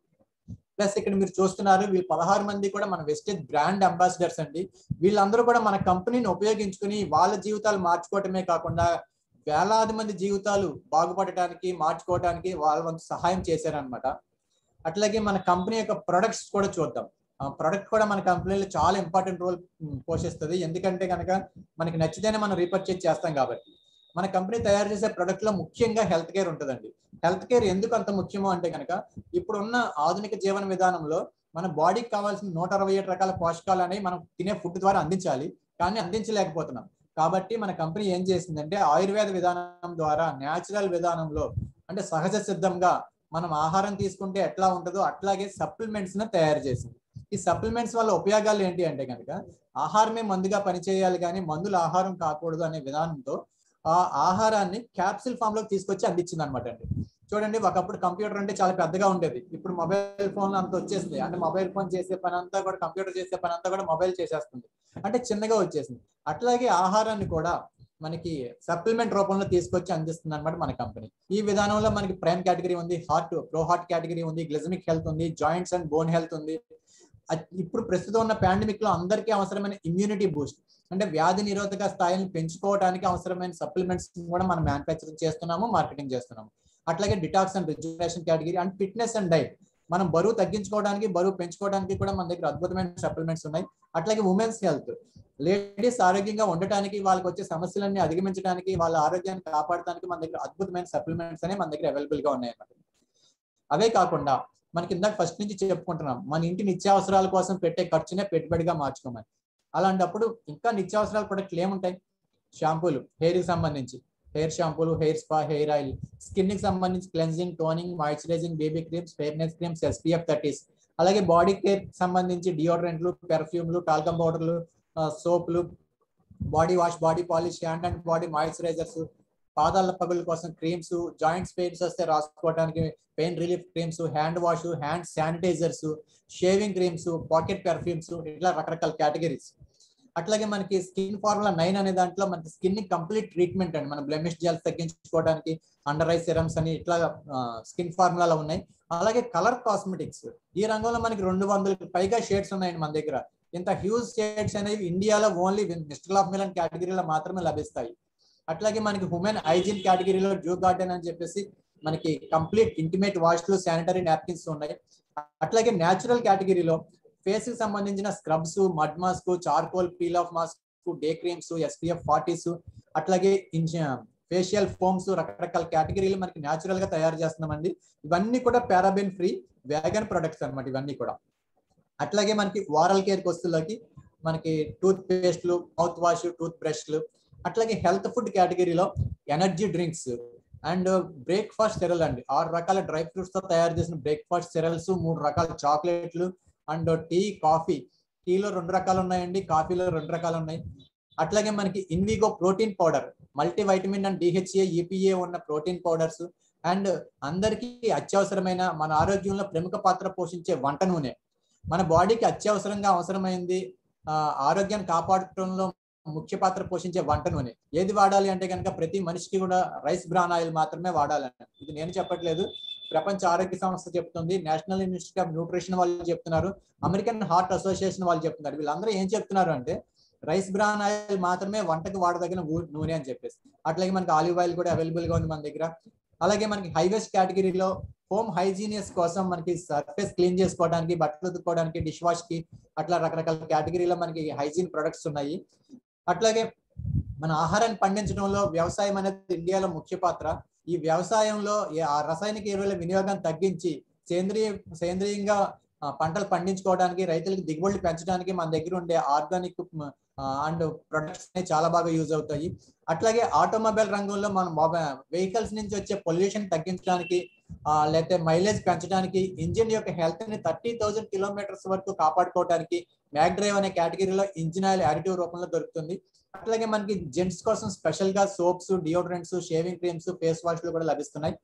ప్లస్ ఇక్కడ మీరు చూస్తున్నారు వీళ్ళు పదహారు మంది కూడా మన వెస్టేజ్ బ్రాండ్ అంబాసిడర్స్ అండి వీళ్ళందరూ కూడా మన కంపెనీని ఉపయోగించుకుని వాళ్ళ జీవితాలు మార్చుకోవటమే కాకుండా వేలాది మంది జీవితాలు బాగుపడటానికి మార్చుకోవడానికి వాళ్ళ వంతు సహాయం చేశారనమాట అట్లాగే మన కంపెనీ యొక్క ప్రొడక్ట్స్ కూడా చూద్దాం ప్రొడక్ట్ కూడా మన కంపెనీలో చాలా ఇంపార్టెంట్ రోల్ పోషిస్తుంది ఎందుకంటే కనుక మనకి నచ్చితేనే మనం రీపర్చేజ్ చేస్తాం కాబట్టి మన కంపెనీ తయారు చేసే ప్రొడక్ట్ లో ముఖ్యంగా హెల్త్ కేర్ ఉంటుందండి హెల్త్ కేర్ ఎందుకు అంత ముఖ్యమో అంటే కనుక ఇప్పుడున్న ఆధునిక జీవన విధానంలో మన బాడీకి కావాల్సిన నూట అరవై ఏడు రకాల పోషకాలు అనేవి మనం తినే ఫుడ్ ద్వారా అందించాలి కానీ అందించలేకపోతున్నాం కాబట్టి మన కంపెనీ ఏం చేసిందంటే ఆయుర్వేద విధానం ద్వారా న్యాచురల్ విధానంలో అంటే సహజ సిద్ధంగా మనం ఆహారం తీసుకుంటే ఎట్లా ఉంటుందో అట్లాగే సప్లిమెంట్స్ ను తయారు చేసింది ఈ సప్లిమెంట్స్ వల్ల ఉపయోగాలు ఏంటి అంటే కనుక ఆహారమే మందుగా పనిచేయాలి కానీ మందులు ఆహారం కాకూడదు అనే విధానంతో ఆ ఆహారాన్ని క్యాప్సిల్ ఫామ్ లోకి తీసుకొచ్చి అందించింది అనమాట అండి చూడండి ఒకప్పుడు కంప్యూటర్ అంటే చాలా పెద్దగా ఉండేది ఇప్పుడు మొబైల్ ఫోన్ అంత వచ్చేసింది అంటే మొబైల్ ఫోన్ చేసే పని అంతా కూడా కంప్యూటర్ చేసే పని అంతా కూడా మొబైల్ చేసేస్తుంది అంటే చిన్నగా వచ్చేసింది అట్లాగే ఆహారాన్ని కూడా మనకి సప్లిమెంట్ రూపంలో తీసుకొచ్చి అందిస్తుంది అనమాట మన కంపెనీ ఈ విధానంలో మనకి ప్రైమ్ కేటగిరీ ఉంది హార్ట్ ప్రో హార్ట్ కేటగిరీ ఉంది గ్లిజమిక్ హెల్త్ ఉంది జాయింట్స్ అండ్ బోన్ హెల్త్ ఉంది అ- ఇప్పుడు ప్రస్తుతం ఉన్న పాండమిక్ లో అందరికీ అవసరమైన ఇమ్యూనిటీ బూస్ట్ అంటే వ్యాధి నిరోధక స్థాయిని పెంచుకోవడానికి అవసరమైన సప్లిమెంట్స్ కూడా మనం మ్యానుఫ్యాక్చరింగ్ చేస్తున్నాము మార్కెటింగ్ చేస్తున్నాము అట్లాగే detox and reservation category and fitness and diet మనం బరువు తగ్గించుకోవడానికి బరువు పెంచుకోవడానికి కూడా మన దగ్గర అద్భుతమైన సప్లిమెంట్స్ ఉన్నాయి అట్లాగే ఉమెన్స్ హెల్త్ లేడీస్ ఆరోగ్యంగా ఉండటానికి వాళ్ళకి వచ్చే సమస్యలన్నీ అధిగమించడానికి వాళ్ళ ఆరోగ్యాన్ని కాపాడటానికి మన దగ్గర అద్భుతమైన సప్లిమెంట్స్ అనేవి మన దగ్గర అవైలబుల్ గా ఉన్నాయి అన్నమాట అవే కాకుండా మనకి ఇందాక ఫస్ట్ నుంచి చెప్పుకుంటున్నాం మన ఇంటి నిత్యావసరాల కోసం పెట్టే ఖర్చునే పెట్టుబడిగా మార్చుకోమని అలాంటప్పుడు ఇంకా నిత్యావసరాల ప్రొడక్ట్లు ఏముంటాయి షాంపూలు హెయిర్ కి సంబంధించి హెయిర్ షాంపూలు hair spa hair oil skin కి సంబంధించి cleansing toning moisturising baby creams fairness creams SPF thirties అలాగే బాడీ కేర్ సంబంధించి డియోడ్రెంట్లు పెర్ఫ్యూమ్లు టాల్కమ్ పౌడర్లు సోపులు body wash body polish hand and body moisturisers పాదాల పగుల కోసం క్రీమ్స్ జాయింట్స్ పెయిన్స్ వస్తే రాసుకోవడానికి pain relief creams hand wash hand sanitisers shaving creams pocket perfumes ఇట్లా రకరకాల కేటగిరీస్ అట్లాగే మనకి స్కిన్ ఫార్ములా నైన్ అనే దాంట్లో మనకి స్కిన్ కంప్లీట్ ట్రీట్మెంట్ అండి మన బ్లెమిష్ జెల్స్ తగ్గించుకోవడానికి అండర్ ఐ సిరమ్స్ అని ఇట్లా స్కిన్ ఫార్ములాలో ఉన్నాయి అలాగే కలర్ కాస్మెటిక్స్ ఈ రంగంలో మనకి రెండు వందలకి పైగా షేడ్స్ ఉన్నాయండి మన దగ్గర ఇంత హ్యూజ్ షేడ్స్ అనేవి ఇండియాలో ఓన్లీ మిస్టర్ ఆఫ్ మిలన్ కేటగిరీలో మాత్రమే లభిస్తాయి అట్లాగే మనకి ఉమెన్ హైజీన్ కేటగిరీలో జూ గార్డెన్ అని చెప్పేసి మనకి కంప్లీట్ ఇంటిమేట్ వాష్లు శానిటరీ నాప్కిన్స్ ఉన్నాయి అట్లాగే న్యాచురల్ కేటగిరీలో ఫేస్ కి సంబంధించిన scrubs mud mask charcoal peel off mask day creams SPF forties అట్లాగే ఫేషియల్ ఫోమ్స్ రకరకాల కేటగిరీలు మనకి న్యాచురల్ గా తయారు చేస్తున్నామండి ఇవన్నీ కూడా పారాబెన్ ఫ్రీ వ్యాగన్ ప్రొడక్ట్స్ అన్నమాట ఇవన్నీ కూడా అట్లాగే మనకి వారల్ కేర్ వస్తువులకి మనకి టూత్ పేస్ట్లు మౌత్ వాష్ టూత్ బ్రష్లు అట్లాగే హెల్త్ ఫుడ్ కేటగిరీలో energy drinks and breakfast cereal అండి ఆరు రకాల డ్రై ఫ్రూట్స్ తో తయారు చేసిన బ్రేక్ఫాస్ట్ సెరల్స్ మూడు రకాల చాక్లెట్లు అండ్ టీ కాఫీ టీలో రెండు రకాలు ఉన్నాయండి కాఫీలో రెండు రకాలు ఉన్నాయి అట్లాగే మనకి Invigo protein powder multi vitamin and DHA EPA ఉన్న ప్రోటీన్ పౌడర్స్ అండ్ అందరికీ అత్యవసరమైన మన ఆరోగ్యంలో ప్రముఖ పాత్ర పోషించే వంట నూనె మన బాడీకి అత్యవసరంగా అవసరమైంది ఆ, ఆరోగ్యాన్ని కాపాడటంలో ముఖ్య పాత్ర పోషించే వంట నూనె ఏది వాడాలి అంటే కనుక ప్రతి మనిషికి కూడా రైస్ బ్రాన్ ఆయిల్ మాత్రమే వాడాలని ఇది నేను చెప్పట్లేదు ప్రపంచ ఆరోగ్య సంస్థ చెప్తుంది నేషనల్ ఇన్స్టిట్యూట్ ఆఫ్ న్యూట్రిషన్ వాళ్ళు చెప్తున్నారు అమెరికన్ హార్ట్ అసోసియేషన్ వాళ్ళు చెప్తున్నారు వీళ్ళందరూ ఏం చెప్తున్నారు అంటే రైస్ బ్రాన్ ఆయిల్ మాత్రమే వంటకు వాడదగిన ఊ- నూనె అని చెప్పేసి అట్లాగే మనకి ఆలివ్ ఆయిల్ కూడా అవైలబుల్ గా ఉంది మన దగ్గర అలాగే మనకి హైవేస్ కేటగిరీలో హోమ్ హైజీనియస్ కోసం మనకి సర్ఫేస్ క్లీన్ చేసుకోవడానికి బట్టలు ఉతుక్కోవడానికి డిష్ వాష్ కి అట్లా రకరకాల కేటగిరీలో మనకి హైజీన్ ప్రొడక్ట్స్ ఉన్నాయి అట్లాగే మన ఆహారాన్ని పండించడంలో వ్యవసాయం అనేది ఇండియాలో ముఖ్య పాత్ర ఈ వ్యవసాయంలో ఈ ఆ రసాయనిక ఎరువుల వినియోగం తగ్గించి సేంద్రియ సేంద్రియంగా ఆ, పంటలు పండించుకోవడానికి రైతులకు దిగుబడులు పెంచడానికి మన దగ్గర ఉండే ఆర్గానిక్ అండ్ ప్రొడక్ట్స్ చాలా బాగా యూజ్ అవుతాయి అట్లాగే ఆటోమొబైల్ రంగంలో మన మొబైల్ వెహికల్స్ నుంచి వచ్చే పొల్యూషన్ తగ్గించడానికి ఆ, లేకపోతే మైలేజ్ పెంచడానికి ఇంజిన్ యొక్క హెల్త్ ని థర్టీ థౌసండ్ కిలోమీటర్స్ వరకు కాపాడుకోవడానికి మ్యాక్ డ్రైవ్ అనే కేటగిరీలో ఇంజిన్ ఆయిల్ యాడిటివ్ రూపంలో దొరుకుతుంది అట్లాగే మనకి జెంట్స్ కోసం స్పెషల్ గా soaps deodorants shaving creams face వాష్లు కూడా లభిస్తున్నాయి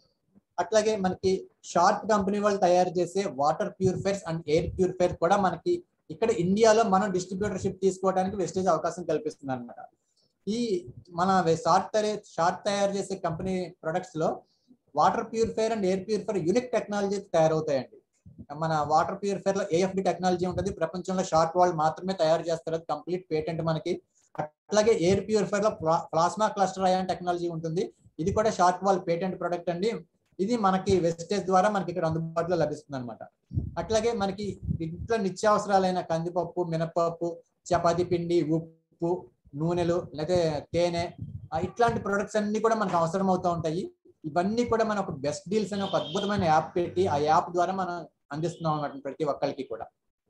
అట్లాగే మనకి షార్ప్ కంపెనీ వాళ్ళు తయారు చేసే water purifiers and air purifier కూడా మనకి ఇక్కడ ఇండియాలో మనం డిస్ట్రిబ్యూటర్షిప్ తీసుకోవడానికి వెస్టేజ్ అవకాశం కల్పిస్తుంది అనమాట ఈ మన షార్ట్ షార్ట్ తయారు చేసే కంపెనీ ప్రొడక్ట్స్ లో water purifier and air purifier unique technology తయారవుతాయండి మన వాటర్ ప్యూరిఫైర్ లో ఏఎఫ్డి టెక్నాలజీ ఉంటుంది ప్రపంచంలో షార్ట్ వాళ్ళు మాత్రమే తయారు చేస్తారు అది కంప్లీట్ పేటెంట్ మనకి అట్లాగే ఎయిర్ ప్యూరిఫైర్ లో ప్లాస్మా క్లస్టర్ అయాన్ టెక్నాలజీ ఉంటుంది ఇది కూడా షార్ట్ వాల్ పేటెంట్ ప్రొడక్ట్ అండి ఇది మనకి వెస్టేజ్ ద్వారా మనకి ఇక్కడ అందుబాటులో లభిస్తుంది అనమాట అట్లాగే మనకి ఇంట్లో నిత్యావసరాలైన కందిపప్పు మినపప్పు చపాతి పిండి ఉప్పు నూనెలు లేకపోతే తేనె ఆ, ఇట్లాంటి ప్రొడక్ట్స్ అన్ని కూడా మనకు అవసరం అవుతూ ఉంటాయి ఇవన్నీ కూడా మనం ఒక బెస్ట్ డీల్స్ అనే ఒక అద్భుతమైన యాప్ పెట్టి ఆ యాప్ ద్వారా మనం అందిస్తున్నాం అన్నమాట ప్రతి ఒక్కరికి కూడా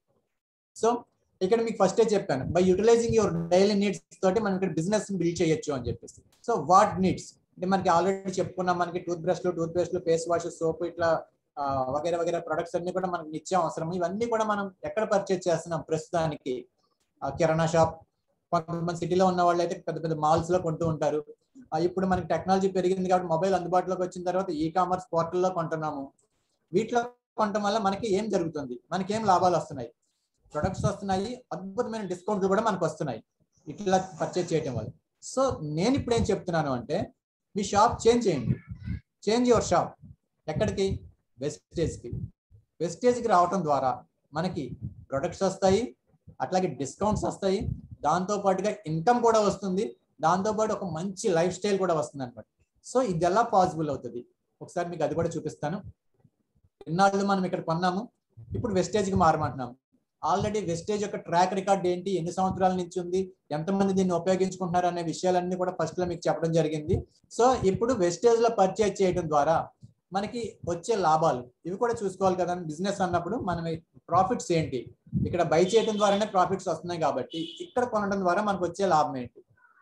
సో ఇక్కడ మీకు ఫస్టే చెప్పాను by utilising your daily needs తోటి మనం ఇక్కడ బిజినెస్ బిల్డ్ చేయొచ్చు అని చెప్పేసి సో వాట్ నీడ్స్ అంటే మనకి ఆల్రెడీ చెప్పుకున్నాం మనకి టూత్ బ్రష్లు టూత్ పేస్ట్లు ఫేస్ వాష్ సోప్ ఇట్లా ఆ, వగైరా వగైరా ప్రొడక్ట్స్ అన్ని కూడా మనకి నిత్యం అవసరం ఇవన్నీ కూడా మనం ఎక్కడ పర్చేజ్ చేస్తున్నాం ప్రస్తుతానికి ఆ, కిరాణా షాప్ కొంతమంది సిటీలో ఉన్న వాళ్ళు అయితే పెద్ద పెద్ద మాల్స్ లో కొంటూ ఉంటారు ఆ, ఇప్పుడు మనకి టెక్నాలజీ పెరిగింది కాబట్టి మొబైల్ అందుబాటులోకి వచ్చిన తర్వాత ఈ కామర్స్ పోర్టల్లో కొంటున్నాము వీటిలో కొనటం వల్ల మనకి ఏం జరుగుతుంది మనకి ఏం లాభాలు వస్తున్నాయి ప్రొడక్ట్స్ వస్తున్నాయి అద్భుతమైన డిస్కౌంట్లు కూడా మనకు వస్తున్నాయి ఇట్లా పర్చేజ్ చేయటం వల్ల సో నేను ఇప్పుడు ఏం చెప్తున్నాను అంటే మీ షాప్ చేంజ్ చేయండి చేంజ్ యువర్ షాప్ ఎక్కడికి వెస్టేజ్కి వెస్టేజ్కి రావటం ద్వారా మనకి ప్రొడక్ట్స్ వస్తాయి అట్లాగే డిస్కౌంట్స్ వస్తాయి దాంతో పాటుగా ఇన్కమ్ కూడా వస్తుంది దాంతో పాటు ఒక మంచి లైఫ్ స్టైల్ కూడా వస్తుంది అనమాట సో ఇది ఎలా పాసిబుల్ అవుతుంది ఒకసారి మీకు అది కూడా చూపిస్తాను ఇన్నాళ్ళు మనం ఇక్కడ కొన్నాము ఇప్పుడు వెస్టేజ్కి మారమంటున్నాము ఆల్రెడీ వెస్టేజ్ యొక్క ట్రాక్ రికార్డ్ ఏంటి ఎన్ని సంవత్సరాల నుంచి ఉంది ఎంతమంది దీన్ని ఉపయోగించుకుంటున్నారు అనే విషయాలన్నీ కూడా ఫస్ట్ లో మీకు చెప్పడం జరిగింది సో ఇప్పుడు వెస్టేజ్ లో పర్చేజ్ చేయడం ద్వారా మనకి వచ్చే లాభాలు ఇవి కూడా చూసుకోవాలి కదా బిజినెస్ అన్నప్పుడు మనం ప్రాఫిట్స్ ఏంటి ఇక్కడ బై చేయడం ద్వారానే ప్రాఫిట్స్ వస్తున్నాయి కాబట్టి ఇక్కడ కొనడం ద్వారా మనకు వచ్చే లాభం ఏంటి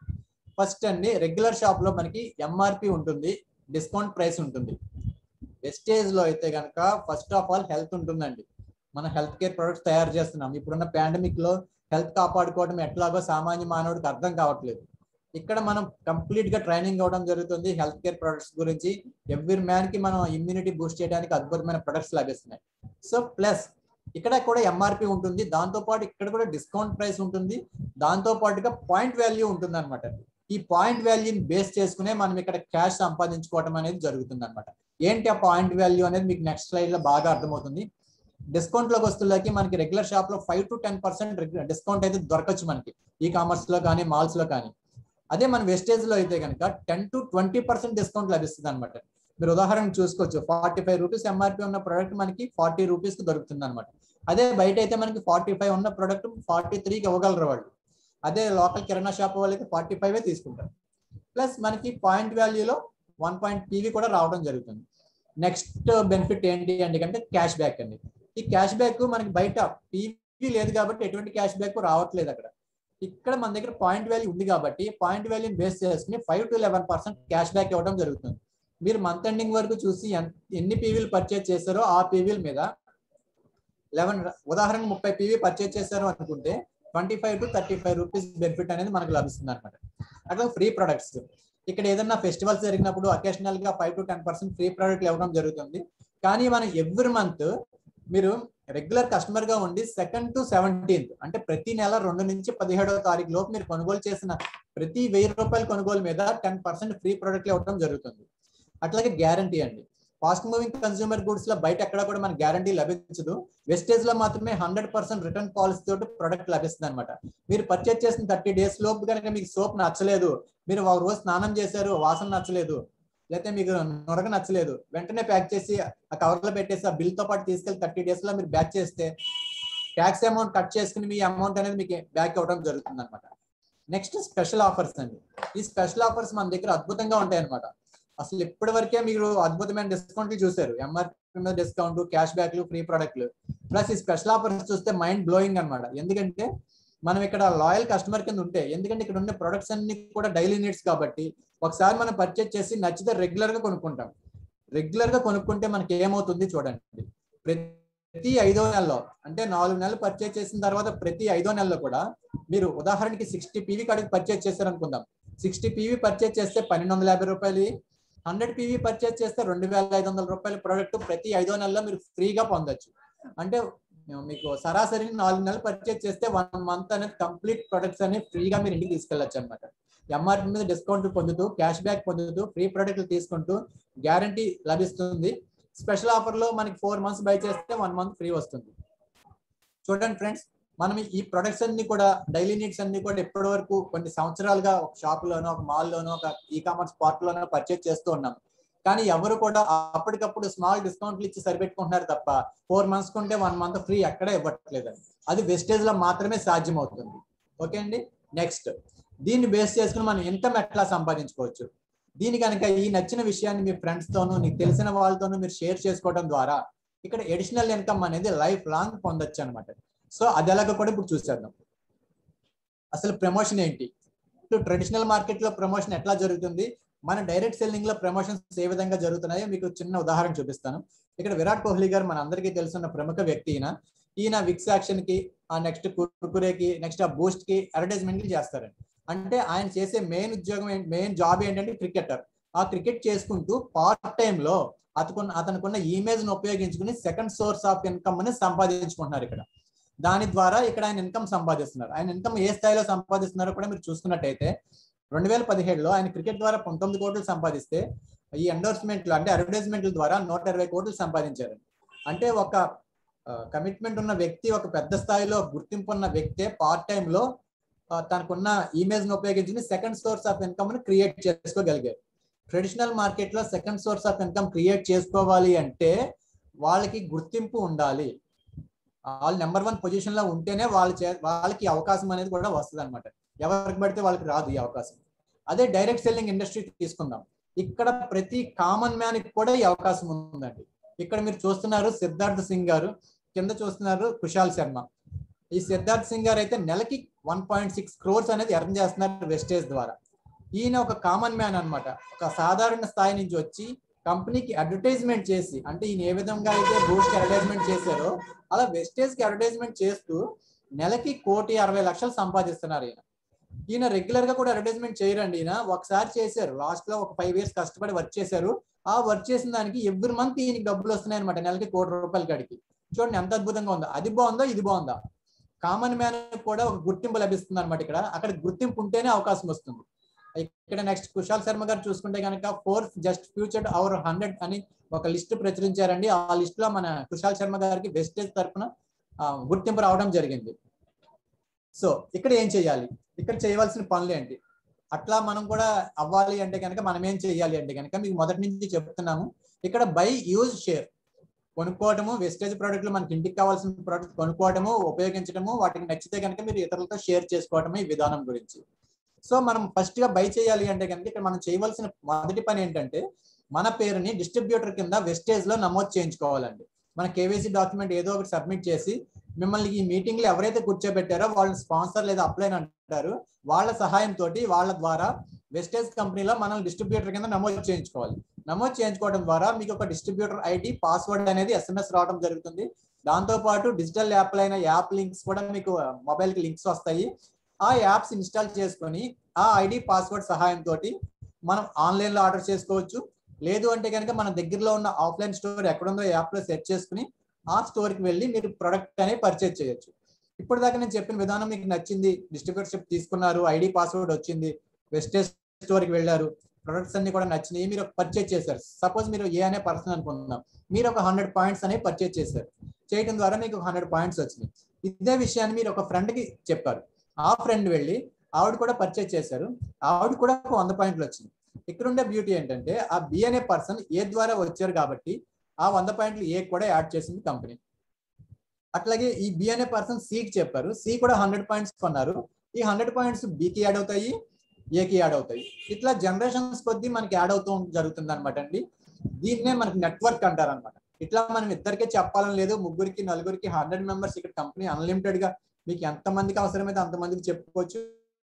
ఫస్ట్ అండి రెగ్యులర్ షాప్ లో మనకి ఎంఆర్పి ఉంటుంది డిస్కౌంట్ ప్రైస్ ఉంటుంది వెస్టేజ్ లో అయితే కనుక ఫస్ట్ ఆఫ్ ఆల్ హెల్త్ ఉంటుందండి మనం హెల్త్ కేర్ ప్రొడక్ట్స్ తయారు చేస్తున్నాం ఇప్పుడున్న పాండమిక్ లో హెల్త్ కాపాడుకోవడం ఎట్లాగో సామాన్య మానవుడికి అర్థం కావట్లేదు ఇక్కడ మనం కంప్లీట్ గా ట్రైనింగ్ అవ్వడం జరుగుతుంది హెల్త్ కేర్ ప్రొడక్ట్స్ గురించి ఎవ్రీ మ్యాన్ కి మనం ఇమ్యూనిటీ బూస్ట్ చేయడానికి అద్భుతమైన ప్రొడక్ట్స్ లభిస్తున్నాయి సో ప్లస్ ఇక్కడ కూడా ఎంఆర్పి ఉంటుంది దాంతో పాటు ఇక్కడ కూడా డిస్కౌంట్ ప్రైస్ ఉంటుంది దాంతో పాటుగా పాయింట్ వాల్యూ ఉంటుంది అనమాట ఈ పాయింట్ వాల్యూని బేస్ చేసుకునే మనం ఇక్కడ క్యాష్ సంపాదించుకోవడం అనేది జరుగుతుంది అనమాట ఏంటి ఆ పాయింట్ వాల్యూ అనేది మీకు నెక్స్ట్ స్లైడ్ లో బాగా అర్థమవుతుంది డిస్కౌంట్ లోకి వస్తువులకి మనకి రెగ్యులర్ షాప్ లో five to ten percent discount అయితే దొరకచ్చు మనకి ఈ కామర్స్ లో కానీ మాల్స్ లో కానీ అదే మన వెస్టేజ్ లో అయితే కనుక ten to twenty percent discount లభిస్తుంది అనమాట మీరు ఉదాహరణ చూసుకోవచ్చు ఫార్టీ ఫైవ్ రూపీస్ ఎంఆర్పి ఉన్న ప్రోడక్ట్ మనకి ఫార్టీ రూపీస్ కి దొరుకుతుంది అనమాట అదే బయట అయితే మనకి ఫార్టీ ఫైవ్ ఉన్న ప్రోడక్ట్ ఫార్టీ త్రీకి ఇవ్వగలరు వాళ్ళు అదే లోకల్ కిరాణా షాప్ వాళ్ళైతే ఫార్టీ ఫైవ్ తీసుకుంటారు ప్లస్ మనకి పాయింట్ వాల్యూలో వన్ పాయింట్ పీవీ కూడా రావడం జరుగుతుంది నెక్స్ట్ బెనిఫిట్ ఏంటి అండి అంటే క్యాష్ బ్యాక్ అండి ఈ క్యాష్ బ్యాక్ మనకి బయట పీవీ లేదు కాబట్టి ఎటువంటి క్యాష్ బ్యాక్ రావట్లేదు అక్కడ ఇక్కడ మన దగ్గర పాయింట్ వాల్యూ ఉంది కాబట్టి పాయింట్ వాల్యూని బేస్ చేసుకుని five to eleven percent cash back ఇవ్వడం జరుగుతుంది మీరు మంత్ ఎండింగ్ వరకు చూసి ఎన్- ఎన్ని పీవీలు పర్చేజ్ చేశారో ఆ పీవీల మీద లెవెన్ ఉదాహరణ ముప్పై పీవీ పర్చేజ్ చేశారు అనుకుంటే twenty five to thirty five rupees benefit అనేది మనకు లభిస్తుంది అనమాట అట్లా ఫ్రీ ప్రొడక్ట్స్ ఇక్కడ ఏదైనా ఫెస్టివల్స్ జరిగినప్పుడు అకేషనల్ గా five to ten percent free ప్రోడక్ట్లు ఇవ్వడం జరుగుతుంది కానీ మనం ఎవ్రీ మంత్ మీరు రెగ్యులర్ కస్టమర్ గా ఉండి సెకండ్ టు సెవెంటీన్త్ అంటే ప్రతి నెల రెండు నుంచి పదిహేడవ తారీఖు లోపు మీరు కొనుగోలు చేసిన ప్రతి వెయ్యి రూపాయల కొనుగోలు మీద టెన్ పర్సెంట్ ఫ్రీ ప్రోడక్ట్లు ఇవ్వడం జరుగుతుంది అట్లాగే గ్యారంటీ అండి ఫాస్ట్ మూవింగ్ కన్స్యూమర్ గుడ్స్ లో బయట ఎక్కడ కూడా మనకి గ్యారంటీ లభించదు వెస్టేజ్ లో మాత్రమే హండ్రెడ్ పర్సెంట్ రిటర్న్ పాలసీ తోటి ప్రొడక్ట్ లభిస్తుంది అనమాట మీరు పర్చేజ్ చేసిన థర్టీ డేస్ లోపు కనుక మీకు సోప్ నచ్చలేదు మీరు ఒక రోజు స్నానం చేశారు వాసన నచ్చలేదు లేకపోతే మీకు నొరగ నచ్చలేదు వెంటనే ప్యాక్ చేసి ఆ కవర్ లో పెట్టేసి ఆ బిల్ తో పాటు తీసుకెళ్లి థర్టీ డేస్ లో మీరు బ్యాక్ చేస్తే ట్యాక్స్ అమౌంట్ కట్ చేసుకుని మీ అమౌంట్ అనేది మీకు బ్యాక్ అవ్వడం జరుగుతుంది అనమాట నెక్స్ట్ స్పెషల్ ఆఫర్స్ అండి ఈ స్పెషల్ ఆఫర్స్ మన దగ్గర అద్భుతంగా ఉంటాయి అనమాట అసలు ఇప్పటి వరకే మీరు అద్భుతమైన డిస్కౌంట్లు చూసారు ఎంఆర్పీ మీద డిస్కౌంట్ క్యాష్ బ్యాక్లు ఫ్రీ ప్రొడక్ట్లు ప్లస్ ఈ స్పెషల్ ఆఫర్స్ చూస్తే మైండ్ బ్లోయింగ్ అన్నమాట ఎందుకంటే మనం ఇక్కడ లాయల్ కస్టమర్ కింద ఉంటే ఎందుకంటే ఇక్కడ ఉన్న ప్రొడక్ట్స్ అన్ని కూడా డైలీ నీడ్స్ కాబట్టి ఒకసారి మనం పర్చేజ్ చేసి నచ్చితే రెగ్యులర్ గా కొనుక్కుంటాం రెగ్యులర్ గా కొనుక్కుంటే మనకి ఏమవుతుంది చూడండి ప్రతి ఐదో నెలలో అంటే నాలుగు నెలలు పర్చేజ్ చేసిన తర్వాత ప్రతి ఐదో నెలలో కూడా మీరు ఉదాహరణకి సిక్స్టీ పీవీ కాడికి పర్చేజ్ చేశారు అనుకుందాం సిక్స్టీ పీవీ పర్చేజ్ చేస్తే పన్నెండు వందల యాభై రూపాయలు హండ్రెడ్ పీవీ పర్చేజ్ చేస్తే రెండు వేల ఐదు వందల రూపాయల ప్రోడక్ట్ ప్రతి ఐదో నెలలో మీరు ఫ్రీగా పొందొచ్చు అంటే మీకు సరాసరి నాలుగు నెలలు పర్చేజ్ చేస్తే వన్ మంత్ అనేది కంప్లీట్ ప్రొడక్ట్స్ అనేవి ఫ్రీగా మీరు ఇంటికి తీసుకెళ్ళచ్చు అనమాట ఎంఆర్పి మీద డిస్కౌంట్ పొందుతూ క్యాష్ బ్యాక్ పొందుతూ ఫ్రీ ప్రొడక్ట్లు తీసుకుంటూ గ్యారంటీ లభిస్తుంది స్పెషల్ ఆఫర్ లో మనకి ఫోర్ మంత్స్ బై చేస్తే వన్ మంత్ ఫ్రీ వస్తుంది చూడండి ఫ్రెండ్స్ మనం ఈ ప్రొడక్ట్స్ అన్ని కూడా డైలీ నీడ్స్ అన్ని కూడా ఇప్పటి వరకు కొన్ని సంవత్సరాలుగా ఒక షాప్ లోనో ఒక మాల్ లోనో ఒక ఈ కామర్స్ పార్ట్ లోనో పర్చేజ్ చేస్తూ ఉన్నాం కానీ ఎవరు కూడా అప్పటికప్పుడు స్మాల్ డిస్కౌంట్లు ఇచ్చి సరిపెట్టుకుంటున్నారు తప్ప ఫోర్ మంత్స్ కొంటే వన్ మంత్ ఫ్రీ ఎక్కడ ఇవ్వట్లేదండి అది వెస్టేజ్ లో మాత్రమే సాధ్యం అవుతుంది ఓకే అండి నెక్స్ట్ దీన్ని బేస్ చేసుకుని మనం ఇన్కమ్ ఎట్లా సంపాదించుకోవచ్చు దీని కనుక ఈ నచ్చిన విషయాన్ని మీ ఫ్రెండ్స్ తోనూ నీకు తెలిసిన వాళ్ళతోనూ మీరు షేర్ చేసుకోవడం ద్వారా ఇక్కడ ఎడిషనల్ ఇన్కమ్ అనేది లైఫ్ లాంగ్ పొందొచ్చు అనమాట సో అది ఎలాగో కూడా ఇప్పుడు చూసేద్దాం అసలు ప్రమోషన్ ఏంటి ఇప్పుడు ట్రెడిషనల్ మార్కెట్ లో ప్రమోషన్ ఎట్లా జరుగుతుంది మన డైరెక్ట్ సెల్లింగ్ లో ప్రమోషన్స్ ఏ విధంగా జరుగుతున్నాయో మీకు చిన్న ఉదాహరణ చూపిస్తాను ఇక్కడ విరాట్ కోహ్లీ గారు మన అందరికీ తెలుసున్న ప్రముఖ వ్యక్తి ఈయన ఈయన విక్స్ యాక్షన్ కి ఆ నెక్స్ట్ కుర్కురేకి నెక్స్ట్ ఆ బూస్ట్ కి అడ్వర్టైజ్మెంట్ కి చేస్తారండి అంటే ఆయన చేసే మెయిన్ ఉద్యోగం మెయిన్ జాబ్ ఏంటంటే క్రికెటర్ ఆ క్రికెట్ చేసుకుంటూ పార్ట్ టైం లో అతను అతనుకున్న ఇమేజ్ ను ఉపయోగించుకుని సెకండ్ సోర్స్ ఆఫ్ ఇన్కమ్ ని సంపాదించుకుంటున్నారు ఇక్కడ దాని ద్వారా ఇక్కడ ఆయన ఇన్కమ్ సంపాదిస్తున్నారు ఆయన ఇన్కమ్ ఏ స్థాయిలో సంపాదిస్తున్నారో కూడా మీరు చూసుకున్నట్టయితే రెండు వేల పదిహేడులో ఆయన క్రికెట్ ద్వారా పంతొమ్మిది కోట్లు సంపాదిస్తే ఈ ఎండోర్స్మెంట్లు అంటే అడ్వర్టైజ్మెంట్ల ద్వారా నూట ఇరవై కోట్లు సంపాదించారు అంటే ఒక కమిట్మెంట్ ఉన్న వ్యక్తి ఒక పెద్ద స్థాయిలో గుర్తింపు ఉన్న వ్యక్తే పార్ట్ టైం లో ఆ, తనకున్న ఇమేజ్ ను ఉపయోగించి సెకండ్ సోర్స్ ఆఫ్ ఇన్కమ్ ని క్రియేట్ చేసుకోగలిగారు ట్రెడిషనల్ మార్కెట్ లో second source of income create చేసుకోవాలి అంటే వాళ్ళకి గుర్తింపు ఉండాలి వాళ్ళు నెంబర్ వన్ పొజిషన్ లో ఉంటేనే వాళ్ళ చే- వాళ్ళకి ఈ అవకాశం అనేది కూడా వస్తుంది అనమాట ఎవరికి పడితే వాళ్ళకి రాదు ఈ అవకాశం అదే డైరెక్ట్ సెల్లింగ్ ఇండస్ట్రీ తీసుకుందాం ఇక్కడ ప్రతి కామన్ మ్యాన్ కి కూడా ఈ అవకాశం ఉందండి ఇక్కడ మీరు చూస్తున్నారు సిద్ధార్థ్ సింగ్ గారు కింద చూస్తున్నారు కుశాల్ శర్మ ఈ సిద్ధార్థ్ సింగ్ గారు అయితే నెలకి వన్ పాయింట్ సిక్స్ క్రోర్స్ అనేది ఎర్న్ చేస్తున్నారు వెస్టేజ్ ద్వారా ఈయన ఒక కామన్ మ్యాన్ అన్నమాట ఒక సాధారణ స్థాయి నుంచి వచ్చి కంపెనీకి అడ్వర్టైజ్మెంట్ చేసి అంటే ఈయన ఏ విధంగా అయితే బూస్ట్ అడ్వర్టైజ్మెంట్ చేశారో అలా వెస్టేజ్ కి అడ్వర్టైజ్మెంట్ చేస్తూ నెలకి కోటి అరవై లక్షలు సంపాదిస్తున్నారు ఈయన ఈయన రెగ్యులర్ గా కూడా అడ్వర్టైజ్మెంట్ చేయరండి ఈయన ఒకసారి చేశారు లాస్ట్ లో ఒక ఫైవ్ ఇయర్స్ కష్టపడి వర్క్ చేశారు ఆ వర్క్ చేసిన దానికి ఎవ్రీ మంత్ ఈయనకి డబ్బులు వస్తున్నాయి అనమాట నెలకి కోటి రూపాయల కాడికి చూడండి ఎంత అద్భుతంగా ఉందో అది బాగుందా ఇది బాగుందా కామన్ మ్యాన్ కూడా ఒక గుర్తింపు లభిస్తుంది అనమాట ఇక్కడ అక్కడ గుర్తింపు ఉంటేనే అవకాశం వస్తుంది ఇక్కడ నెక్స్ట్ కుశాల్ శర్మ గారు చూసుకుంటే కనుక four just future our hundred అని ఒక లిస్ట్ ప్రచురించారండి ఆ లిస్ట్ లో మన కుశాల్ శర్మ గారికి వెస్టేజ్ తరఫున గుర్తింపు రావడం జరిగింది సో ఇక్కడ ఏం చేయాలి ఇక్కడ చేయవలసిన పనులు ఏంటి అట్లా మనం కూడా అవ్వాలి అంటే కనుక మనం ఏం చేయాలి అంటే కనుక మీకు మొదటి నుంచి చెప్తున్నాము ఇక్కడ బై యూజ్ షేర్ కొనుక్కోవడము వెస్టేజ్ ప్రోడక్ట్లు మనకి ఇంటికి కావాల్సిన ప్రోడక్ట్ కొనుక్కోవడము ఉపయోగించడము వాటికి నచ్చితే కనుక మీరు ఇతరులతో షేర్ చేసుకోవడమే ఈ విధానం గురించి సో మనం ఫస్ట్ గా బై చేయాలి అంటే కనుక ఇక్కడ మనం చేయవలసిన మొదటి పని ఏంటంటే మన పేరుని డిస్ట్రిబ్యూటర్ కింద వెస్టేజ్ లో నమోదు చేయించుకోవాలండి మన కేవైసీ డాక్యుమెంట్ ఏదో ఒకటి సబ్మిట్ చేసి మిమ్మల్ని ఈ మీటింగ్ లో ఎవరైతే కూర్చోబెట్టారో వాళ్ళని స్పాన్సర్ లేదా అప్లైన్ అంటారు వాళ్ళ సహాయంతో వాళ్ళ ద్వారా వెస్టేజ్ కంపెనీలో మనల్ని డిస్ట్రిబ్యూటర్ కింద నమోదు చేయించుకోవాలి నమోదు చేయించుకోవడం ద్వారా మీకు ఒక డిస్ట్రిబ్యూటర్ ఐడి పాస్వర్డ్ అనేది ఎస్ఎంఎస్ రావడం జరుగుతుంది దాంతో పాటు డిజిటల్ యాప్లు అయిన యాప్ లింక్స్ కూడా మీకు మొబైల్ కి లింక్స్ వస్తాయి ఆ యాప్స్ ఇన్స్టాల్ చేసుకొని ఆ ఐడి పాస్వర్డ్ సహాయంతో మనం ఆన్లైన్ లో ఆర్డర్ చేసుకోవచ్చు లేదు అంటే కనుక మన దగ్గరలో ఉన్న ఆఫ్లైన్ స్టోర్ ఎక్కడుందో యాప్ లో సెర్చ్ చేసుకుని ఆ స్టోర్ కి వెళ్ళి మీరు ప్రొడక్ట్ అనేది పర్చేజ్ చేయొచ్చు ఇప్పుడు దాకా నేను చెప్పిన విధానం మీకు నచ్చింది డిస్ట్రిబ్యూటర్షిప్ తీసుకున్నారు ఐడి పాస్వర్డ్ వచ్చింది వెస్టేజ్ స్టోర్ కి వెళ్ళారు ప్రొడక్ట్స్ అన్ని కూడా నచ్చినాయి మీరు పర్చేజ్ చేశారు సపోజ్ మీరు ఏ అనే పర్సన్ అనుకుందాం మీరు ఒక హండ్రెడ్ పాయింట్స్ అనేవి పర్చేజ్ చేశారు చేయడం ద్వారా మీకు హండ్రెడ్ పాయింట్స్ వచ్చినాయి ఇదే విషయాన్ని మీరు ఒక ఫ్రెండ్ కి చెప్పారు ఆ ఫ్రెండ్ వెళ్ళి ఆవిడ కూడా పర్చేజ్ చేశారు ఆవిడ కూడా ఒక వంద పాయింట్లు వచ్చింది ఇక్కడ ఉండే బ్యూటీ ఏంటంటే ఆ బి అనే పర్సన్ ఏ ద్వారా వచ్చారు కాబట్టి ఆ వంద పాయింట్లు ఏ కూడా యాడ్ చేసింది కంపెనీ అట్లాగే ఈ బి అనే పర్సన్ సికి చెప్పారు సి కూడా హండ్రెడ్ పాయింట్స్ కొన్నారు ఈ హండ్రెడ్ పాయింట్స్ బికి యాడ్ అవుతాయి ఏకి యాడ్ అవుతాయి ఇట్లా జనరేషన్స్ కొద్దీ మనకి యాడ్ అవుతూ జరుగుతుంది అనమాట అండి దీన్నే మనకి నెట్వర్క్ అంటారు అనమాట ఇట్లా మనం ఇద్దరికే చెప్పాలని లేదు ముగ్గురికి నలుగురికి హండ్రెడ్ మెంబర్స్ ఇక్కడ కంపెనీ అన్లిమిటెడ్ గా మీకు ఎంత మందికి అవసరమైతే అంతమందికి చెప్పుకోవచ్చు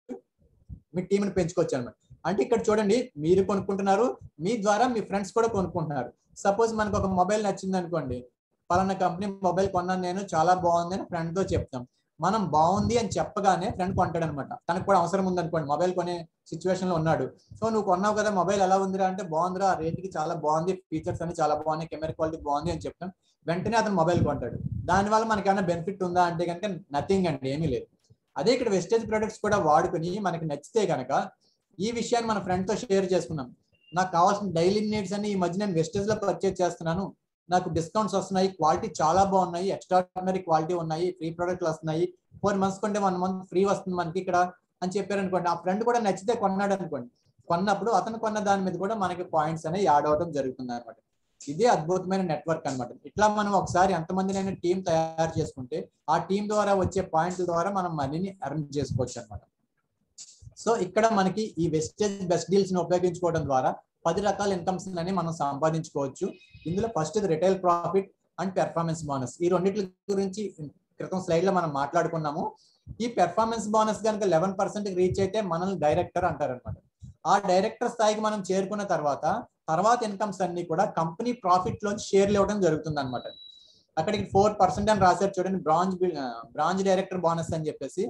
మీ టీంని పెంచుకోవచ్చు అనమాట అంటే ఇక్కడ చూడండి మీరు కొనుక్కుంటున్నారు మీ ద్వారా మీ ఫ్రెండ్స్ కూడా కొనుక్కుంటున్నారు సపోజ్ మనకు ఒక మొబైల్ నచ్చింది అనుకోండి పలానా కంపెనీ మొబైల్ కొన్నాను నేను చాలా బాగుంది అని ఫ్రెండ్ తో చెప్తాం మనం బాగుంది అని చెప్పగానే ఫ్రెండ్ కొంటాడు అనమాట తనకు కూడా అవసరం ఉంది అనుకోండి మొబైల్ కొనే సిచ్యువేషన్ లో ఉన్నాడు సో నువ్వు కొన్నావు కదా మొబైల్ ఎలా ఉందిరా అంటే బాగుందిరా ఆ రేట్ కి చాలా బాగుంది ఫీచర్స్ అన్ని చాలా బాగున్నాయి కెమెరా క్వాలిటీ బాగుంది అని చెప్తాం వెంటనే అతను మొబైల్ కొంటాడు దానివల్ల మనకి ఏమైనా బెనిఫిట్ ఉందా అంటే కనుక నథింగ్ అండి ఏమీ లేదు అదే ఇక్కడ వెస్టేజ్ ప్రొడక్ట్స్ కూడా వాడుకుని మనకి నచ్చితే కనుక ఈ విషయాన్ని మన ఫ్రెండ్ తో షేర్ చేసుకున్నాం నాకు కావాల్సిన డైలీ నీడ్స్ అన్ని ఈ మధ్య నేను వెస్టేజ్ లో పర్చేజ్ చేస్తున్నాను నాకు డిస్కౌంట్స్ వస్తున్నాయి క్వాలిటీ చాలా బాగున్నాయి ఎక్స్ట్రాడినరీ క్వాలిటీ ఉన్నాయి ఫ్రీ ప్రొడక్ట్లు వస్తున్నాయి ఫోర్ మంత్స్ కొంటే వన్ మంత్ ఫ్రీ వస్తుంది మనకి ఇక్కడ అని చెప్పారు అనుకోండి ఆ ఫ్రెండ్ కూడా నచ్చితే కొన్నాడు అనుకోండి కొన్నప్పుడు అతను కొన్న దాని మీద కూడా మనకి పాయింట్స్ అనేవి యాడ్ అవడం జరుగుతుంది అనమాట ఇదే అద్భుతమైన నెట్వర్క్ అనమాట ఇట్లా మనం ఒకసారి ఎంతమందినైనా టీం తయారు చేసుకుంటే ఆ టీం ద్వారా వచ్చే పాయింట్ల ద్వారా మనం మనీని ఎర్న్ చేసుకోవచ్చు అనమాట సో ఇక్కడ మనకి ఈ వెస్టేజ్ బెస్ట్ డీల్స్ ని ఉపయోగించుకోవడం ద్వారా పది రకాల ఇన్కమ్స్ అని మనం సంపాదించుకోవచ్చు ఇందులో first retail profit and performance bonus ఈ రెండింటి గురించి క్రితం స్లైడ్ లో మనం మాట్లాడుకున్నాము ఈ పెర్ఫార్మెన్స్ బోనస్ కనుక లెవెన్ పర్సెంట్ రీచ్ అయితే మనల్ని డైరెక్టర్ అంటారు అనమాట ఆ డైరెక్టర్ స్థాయికి మనం చేరుకున్న తర్వాత తర్వాత ఇన్కమ్స్ అన్ని కూడా కంపెనీ ప్రాఫిట్ లోంచి షేర్లు ఇవ్వడం జరుగుతుంది అనమాట అక్కడికి ఫోర్ పర్సెంట్ అని రాశారు చూడండి బ్రాంజ్ బ్రాంచ్ డైరెక్టర్ బోనస్ అని చెప్పేసి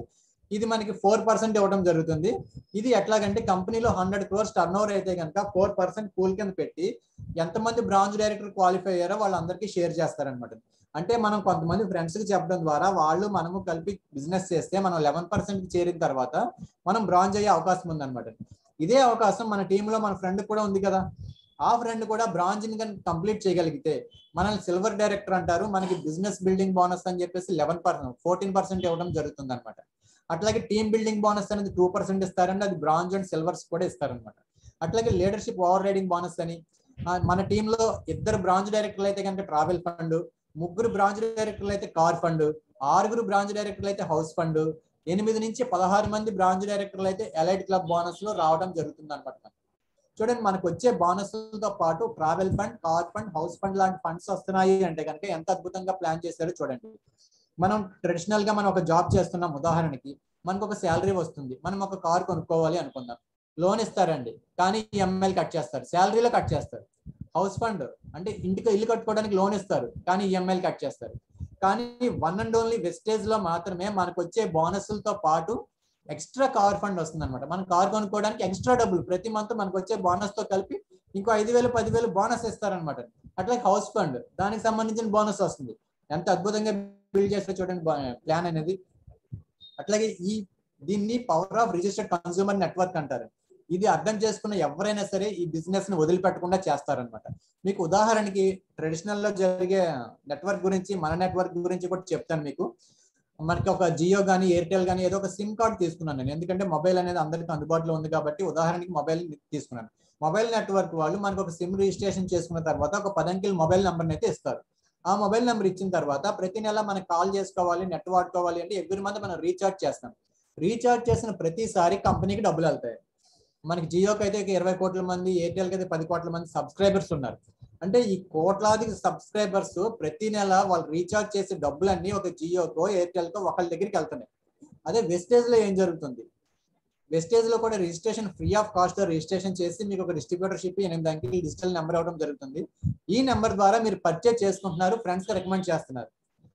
ఇది మనకి ఫోర్ పర్సెంట్ ఇవ్వడం జరుగుతుంది ఇది ఎట్లాగంటే కంపెనీలో హండ్రెడ్ క్రోర్స్ టర్న్ ఓవర్ అయితే కనుక ఫోర్ పర్సెంట్ పూల్ కింద పెట్టి ఎంతమంది బ్రాంచ్ డైరెక్టర్ క్వాలిఫై అయ్యారో వాళ్ళందరికీ షేర్ చేస్తారనమాట అంటే మనం కొంతమంది ఫ్రెండ్స్ కి చెప్పడం ద్వారా వాళ్ళు మనము కలిపి బిజినెస్ చేస్తే మనం లెవెన్ పర్సెంట్ చేరిన తర్వాత మనం బ్రాంజ్ అయ్యే అవకాశం ఉందన్నమాట ఇదే అవకాశం మన టీంలో మన ఫ్రెండ్ కూడా ఉంది కదా ఆ ఫ్రెండ్ కూడా బ్రాంచ్ ని కనుక కంప్లీట్ చేయగలిగితే మనల్ని సిల్వర్ డైరెక్టర్ అంటారు మనకి బిజినెస్ బిల్డింగ్ బోనస్ అని చెప్పేసి లెవెన్ పర్సెంట్ ఫోర్టీన్ పర్సెంట్ ఇవ్వడం జరుగుతుంది అనమాట అట్లాగే టీమ్ బిల్డింగ్ బోనస్ అనేది టూ పర్సెంట్ ఇస్తారండి అది బ్రాంజ్ అండ్ సిల్వర్స్ కూడా ఇస్తారనమాట అట్లాగే లీడర్షిప్ ఓవర్ రైడింగ్ బోనస్ అని ఆ, మన టీంలో ఇద్దరు బ్రాంచ్ డైరెక్టర్లు అయితే కనుక ట్రావెల్ ఫండ్ ముగ్గురు బ్రాంచ్ డైరెక్టర్లు అయితే కార్ ఫండ్ ఆరుగురు బ్రాంచ్ డైరెక్టర్లు అయితే హౌస్ ఫండ్ ఎనిమిది నుంచి పదహారు మంది బ్రాంచ్ డైరెక్టర్లు అయితే ఎలైట్ క్లబ్ బోనస్ లో రావడం జరుగుతుంది అనమాట చూడండి మనకు వచ్చే బోనస్లతో పాటు travel fund car fund house fund లాంటి ఫండ్స్ వస్తున్నాయి అంటే కనుక ఎంత అద్భుతంగా ప్లాన్ చేశారో చూడండి మనం ట్రెడిషనల్ గా మనం ఒక జాబ్ చేస్తున్నాం ఉదాహరణకి మనకు ఒక శాలరీ వస్తుంది మనం ఒక కార్ కొనుక్కోవాలి అనుకుందాం లోన్ ఇస్తారండి కానీ ఈఎంఐలు కట్ చేస్తారు శాలరీలో కట్ చేస్తారు హౌస్ ఫండ్ అంటే ఇంటికి ఇల్లు కట్టుకోవడానికి లోన్ ఇస్తారు కానీ ఈఎంఐలు కట్ చేస్తారు కానీ వన్ అండ్ ఓన్లీ వెస్టేజ్ లో మాత్రమే మనకు వచ్చే బోనస్లతో పాటు ఎక్స్ట్రా కార్ ఫండ్ వస్తుంది అనమాట మనం కార్ కొనుక్కోవడానికి ఎక్స్ట్రా డబ్బులు ప్రతి మంత్ మనకు వచ్చే బోనస్ తో కలిపి ఇంకో ఐదు వేలు పదివేలు బోనస్ ఇస్తారనమాట అట్లాగే హౌస్ ఫండ్ దానికి సంబంధించిన బోనస్ వస్తుంది ఎంత అద్భుతంగా బిల్డ్ చేస్తే చూడండి ప్లాన్ అనేది అట్లాగే ఈ దీన్ని power of registered consumer network అంటారు ఇది అర్థం చేసుకున్న ఎవరైనా సరే ఈ బిజినెస్ ని వదిలిపెట్టకుండా చేస్తారనమాట మీకు ఉదాహరణకి ట్రెడిషనల్ లో జరిగే నెట్వర్క్ గురించి మన నెట్వర్క్ గురించి కూడా చెప్తాను మీకు మనకి ఒక జియో కానీ ఎయిర్టెల్ కానీ ఏదో ఒక సిమ్ కార్డ్ తీసుకున్నాను నేను ఎందుకంటే మొబైల్ అనేది అందరికీ అందుబాటులో ఉంది కాబట్టి ఉదాహరణకి మొబైల్ తీసుకున్నాను మొబైల్ నెట్వర్క్ వాళ్ళు మనకు ఒక సిమ్ రిజిస్ట్రేషన్ చేసుకున్న తర్వాత ఒక పదంకిల్ మొబైల్ నెంబర్ అయితే ఇస్తారు ఆ మొబైల్ నెంబర్ ఇచ్చిన తర్వాత ప్రతి నెల మనకి కాల్ చేసుకోవాలి నెట్ వాడుకోవాలి అంటే ఎవ్రీ మంత్ మనం రీఛార్జ్ చేస్తాం రీఛార్జ్ చేసిన ప్రతిసారి కంపెనీకి డబ్బులు వెళ్తాయి మనకి జియోకి అయితే ఇరవై కోట్ల మంది ఎయిర్టెల్కి అయితే పది కోట్ల మంది సబ్స్క్రైబర్స్ ఉన్నారు అంటే ఈ కోట్లాది సబ్స్క్రైబర్స్ ప్రతి నెల వాళ్ళు రీఛార్జ్ చేసే డబ్బులన్నీ ఒక జియోకో ఎయిర్టెల్కో ఒకళ్ళ దగ్గరికి వెళ్తున్నాయి అదే వెస్టేజ్ లో ఏం జరుగుతుంది వెస్టేజ్ లో కూడా registration free of cost registration చేసి మీకు ఒక డిస్ట్రిబ్యూటర్షిప్ ఎనిమిది అంకెలు డిజిటల్ నెంబర్ ఇవ్వడం జరుగుతుంది ఈ నెంబర్ ద్వారా మీరు పర్చేజ్ చేసుకుంటున్నారు ఫ్రెండ్స్ కి రికమెండ్ చేస్తున్నారు